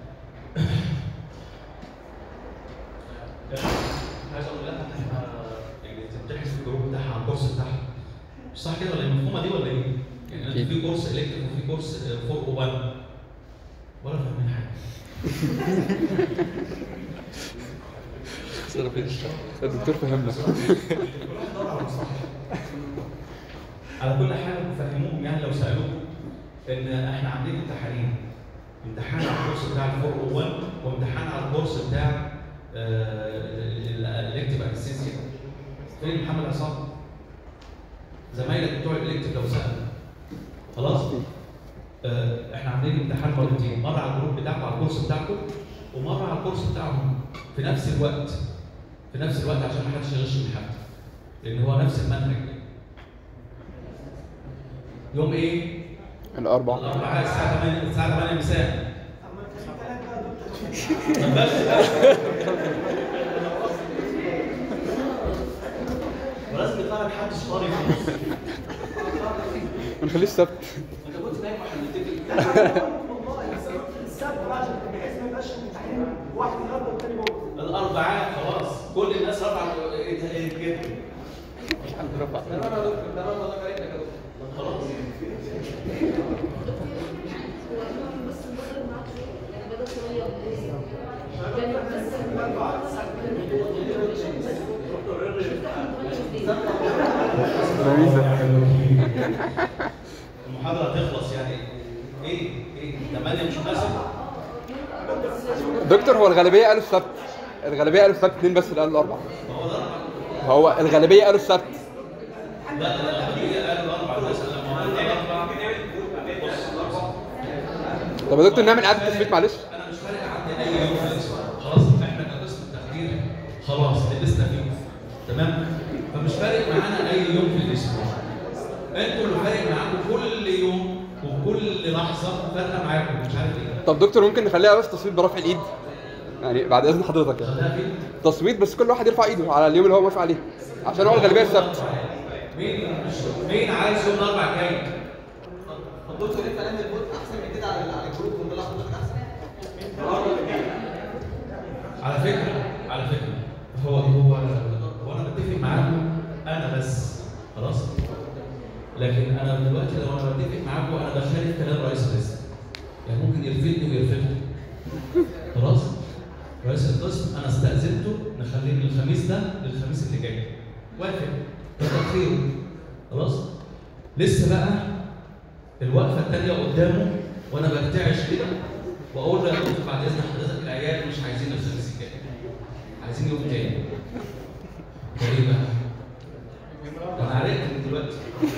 عايز اقول لك احنا يعني تمتحن في الجروب بتاعها على الكورس بتاعها مش صح كده ولا إيه؟ المفهومه دي ولا ايه؟ يعني انت أكيد. في كورس الكتريك وفي كورس 4 او 1 ولا فاهمين حاجه صرف الدكتور فهمنا على كل حال فهموهم يعني لو سالوكم ان احنا عاملين امتحانين امتحان على الكورس بتاع ال 401 وامتحان على الكورس بتاع الالكتيف انستيزيا فين محمد عصام؟ زمايلك بتوع الالكتيف لو سالوا خلاص؟ آه، احنا عاملين امتحان مرتين مره على الجروب بتاعكم على الكورس بتاعكم ومره على الكورس بتاعهم في نفس الوقت في نفس الوقت عشان ما حدش يغش من حد لان هو نفس المنهج يوم ايه؟ الأربعة الأربعاء الساعة 8 الساعة 8 مساء ولازم يطلع لك حد شطاري في النص ما نخليش سبت انت كنت نايم واحنا بنتفق الأربعاء خلاص كل الناس رفعت كده رفع تمام يا دكتور تمام الله يبارك لك يا دكتور خلاص المحاضرة هتخلص يعني ايه ايه 8 مش مناسب دكتور هو الغالبية قالوا السبت الغالبية قالوا السبت اتنين بس اللي قالوا الأربعة هو ده هو الغالبية قالوا السبت لا لا لا هي قالوا الأربع الناس لما قلنا الأربع طب يا دكتور نعمل إعادة تثبيت معلش انا مش فارق عندي اي يوم في الاسبوع خلاص احنا كقسم التخدير خلاص لبسنا فيه تمام فمش فارق معانا اي يوم في الاسبوع انتوا اللي فارق معاكم كل يوم وكل لحظه فارقه معاكم مش عارف ايه طب دكتور ممكن نخليها بس تصويت برفع الإيد يعني بعد إذن حضرتك يعني خدها فين؟ تصويت بس كل واحد يرفع إيده على اليوم اللي هو موافق عليه عشان هو الغالبية السبت مين مين عايز يوم الاربع جاي؟ طب دكتور انت لما الفوت احسن من كده على على الجروب ونطلع حضرتك احسن على فكره على فكره هو هو هو انا بتفق معاكم انا بس خلاص لكن انا دلوقتي لو انا بتفق معاكم انا بخالف كلام رئيس القسم يعني ممكن يرفدني ويرفدني خلاص رئيس القسم انا استاذنته نخليه من الخميس ده للخميس اللي جاي وافق كتر خيره خلاص لسه بقى الوقفه الثانيه قدامه وانا برتعش كده واقول له يا دكتور بعد اذن حضرتك العيال مش عايزين الخميس الجاي عايزين يوم تاني ده ايه بقى؟ ده انا عرفت من دلوقتي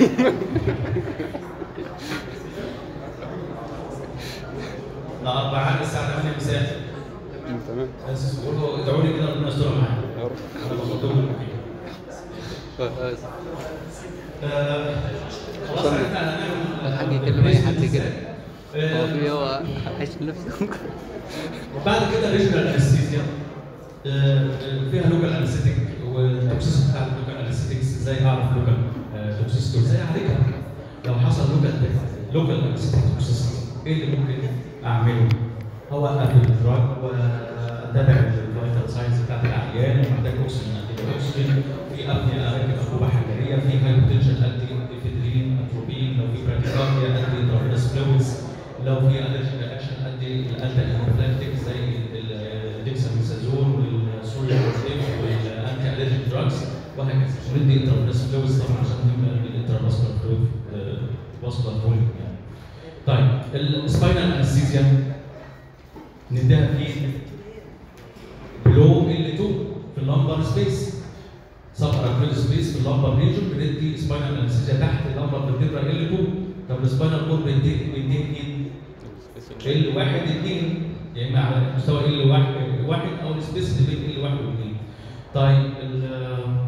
الأربعاء الساعة 8 مساء مم، تمام اسف قولوا ادعوا لي كده ربنا يستر معايا يا رب انا بصدقهم آه، آه، خلاص احنا هنعمل الحاج يكلم اي حد كده آه، هو في هو عايش نفسه بعد كده ريجنال انستيزيا فيها لوكال انستيك والتوكسيس بتاع اللوكال انستيكس ازاي اعرف لوكال توكسيس ازاي اعالجها لو حصل لوكال لوكال انستيك توكسيس ايه اللي ممكن اعمله؟ هو اقفل الدراج واتابع الفيتال ساينز بتاعت العيان ومحتاج اكسجين ادي اكسجين في ابنيه اركب انبوبه حجريه في هاي بوتنشال ادي افيدرين اتروبين لو في براديكارديا ادي انترافينس فلويدز لو في الرجيك رياكشن ادي الانتي انفلاكتيك زي الديكساميثازون والسوليوزيف والانتي الرجيك دراجز وهكذا وندي انترافينوس فلويدز طبعا عشان نعمل الانترافاسكولار فلويد فاسكولار فوليوم يعني طيب السباينال انستيزيا نديها فين؟ بلو ال 2 في اللمبر سبيس سب اراكنويد سبيس في اللمبر ريجن بندي سباينال انستيزيا تحت اللمبر فيرتبرا ال 2 طب السباينال كورد بيدي بيدي مين؟ ال 1 2 يا اما على مستوى ال 1 1 او السبيس اللي بين ال 1 و 2 طيب ال-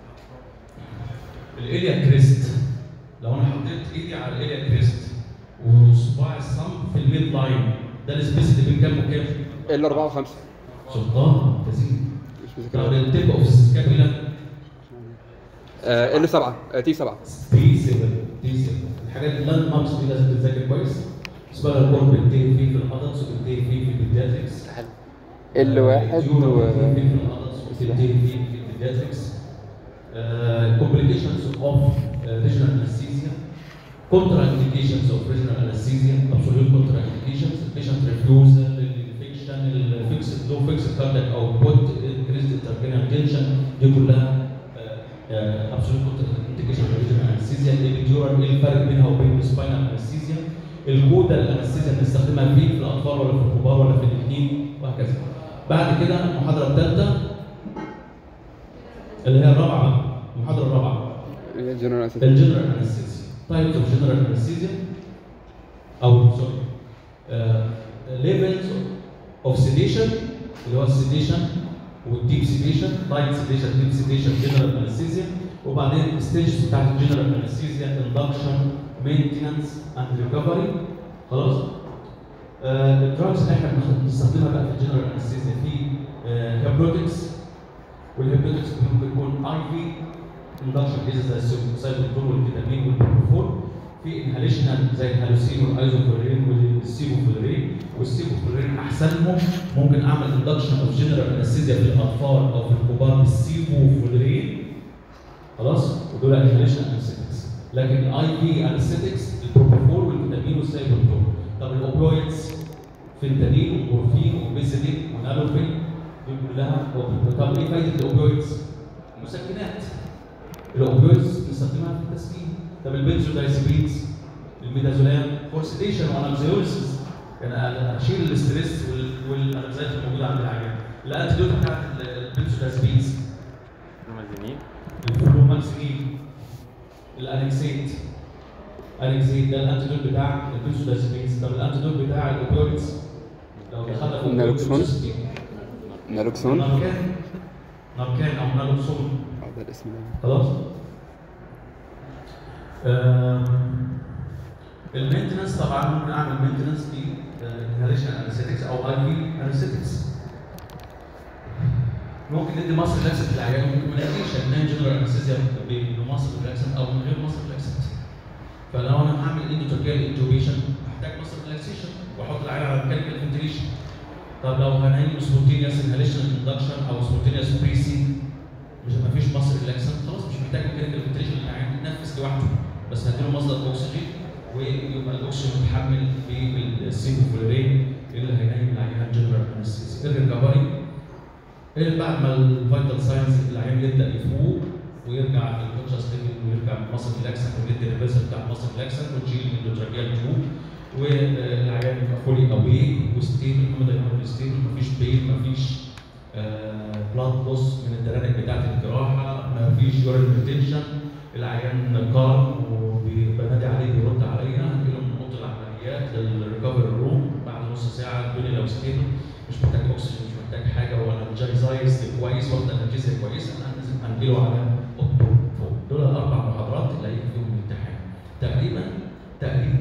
الاليا كريست لو انا حطيت ايدي على الاليا كريست وصباع الصم في الميد لاين ده السبيس اللي بين كام وكام؟ ال 4 و5 سلطان تزيين مش طب مذاكرها التيب اوف سكابيلا ال 7 تي 7 تي 7 تي 7 الحاجات اللاند ماركس دي لازم تتذاكر كويس سبايرال كورد بتنتهي فيه في الادلتس وبتنتهي فيه في البيدياتريكس ال 1 و complications of uh, regional anesthesia, contraindications of regional anesthesia, absolute contraindications, patient refusal, infection, fixed low fixed cardiac output, increased intracranial tension دي كلها uh, uh, absolute contraindication of regional anesthesia، الابيديورال ايه الفرق بينها وبين السباينال anesthesia؟ الكودا الانستيزيا بنستخدمها فين في الاطفال ولا في الكبار ولا في الاثنين وهكذا. بعد كده المحاضره الثالثه اللي هي الرابعه المحاضره الرابعه جنرال اسيد الجنرال انستيزيا تايبس اوف جنرال انستيزيا او سوري ليفلز اوف سيديشن اللي هو السيديشن والديب سيديشن لايت سيديشن ديب سيديشن جنرال انستيزيا وبعدين الستيجز بتاعت الجنرال انستيزيا اندكشن مينتنس اند ريكفري خلاص الدراجز اللي احنا بنستخدمها بقى في الجنرال انستيزيا في هيبروتكس والهيبروتكس ممكن يكون اي في اندكشن كيسز زي السايكلوتون والكيتامين والبروفول في انهاليشنال زي الهالوسين والايزوفلورين والسيبوفلورين والسيبوفلورين احسنهم ممكن اعمل اندكشن اوف جنرال انستيزيا في الاطفال او في الكبار بالسيبوفلورين خلاص ودول انهاليشنال انستيزيا لكن الاي في انستيزيكس البروبوفول والفيتامين والسايكلوتون طب الاوبيويدز فينتانيل ومورفين وبيزيدين ونالوفين دي كلها أوبيويد. طب ايه فايده الاوبيويدز؟ مسكنات الاوبيويدز بنستخدمها في التسكين طب البنزودايزيبينز الميدازولام فور سيديشن وانكزيوليسيس يعني اشيل الاستريس وال- والانكزايتي الموجوده عند العيان الانتيدوت بتاعت البنزودايزيبينز الفلوماكسين الانكسيت انكسيت ده الانتيدوت بتاع البنزودايزيبينز طب الانتيدوت بتاع الاوبيويدز لو دخلنا في نالوكسون. الأوبيويدز، نالوكسون ناركان ناركان او نالوكسون اه ده الاسم ده خلاص آم، المينتنس طبعا ممكن اعمل مينتنس في انهاليشن انستيكس او اي في انستيكس ممكن ندي مصر ريلاكسنت للعيان ممكن ما نديش نان جنرال انستيزيا بمصر ريلاكسنت او من غير مصر ريلاكسنت فلو انا هعمل اندوتوكيال انتوبيشن هحتاج مصر ريلاكسيشن واحط العيان على ميكانيكال فنتيليشن طب لو هنعمل سبونتينيوس انهاليشن اندكشن او سبونتينيوس بريسينج مش ما فيش مصر ريلاكسنت خلاص مش محتاج ميكانيكال فنتيليشن العيان يتنفس لوحده بس هديله مصدر اكسجين ويبقى الاكسجين متحمل بالسيبوفلورين اللي هينيم العيان جنرال انستيزيا الريكفري اللي بعد ما الفيتال ساينس العيان يبدا يفوق ويرجع للكونشس ليفل ويرجع مصر ريلاكسنت ويدي الريفرس بتاع مصر ريلاكسنت وتشيل الاندوتراكيال تيوب والعيان يبقى فولي اويك وستيبل هيمودايناميك ستيبل مفيش بين مفيش بلاد لوس من الدرانق بتاعت الجراحه مفيش يورين ريتنشن العيان قام وبنادي عليه بيرد عليا هنجيله من اوضه العمليات للريكفري روم بعد نص ساعه الدنيا لو ستيبل مش محتاج اكسجين مش محتاج حاجه وانا جايزايز كويس واخد انرجيزيا كويس انا لازم هنجيله على اوضته فوق دول الاربع محاضرات اللي هيجي فيهم الامتحان تقريبا تقريبا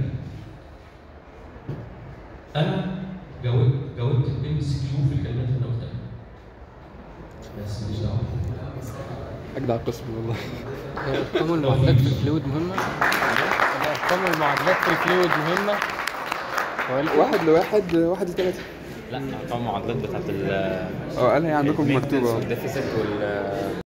انا جاوبت جاوبت الام سي كيو في الكلمات اللي انا قلتها بس مش دعوه اجدع قسم والله ارقام المعادلات في الفلويد مهمه ارقام المعادلات في الفلويد مهمه ولا واحد لواحد واحد لثلاثة لا ارقام المعادلات بتاعت ال اه قال هي عندكم المينتنس مكتوبة والديفيسيت وال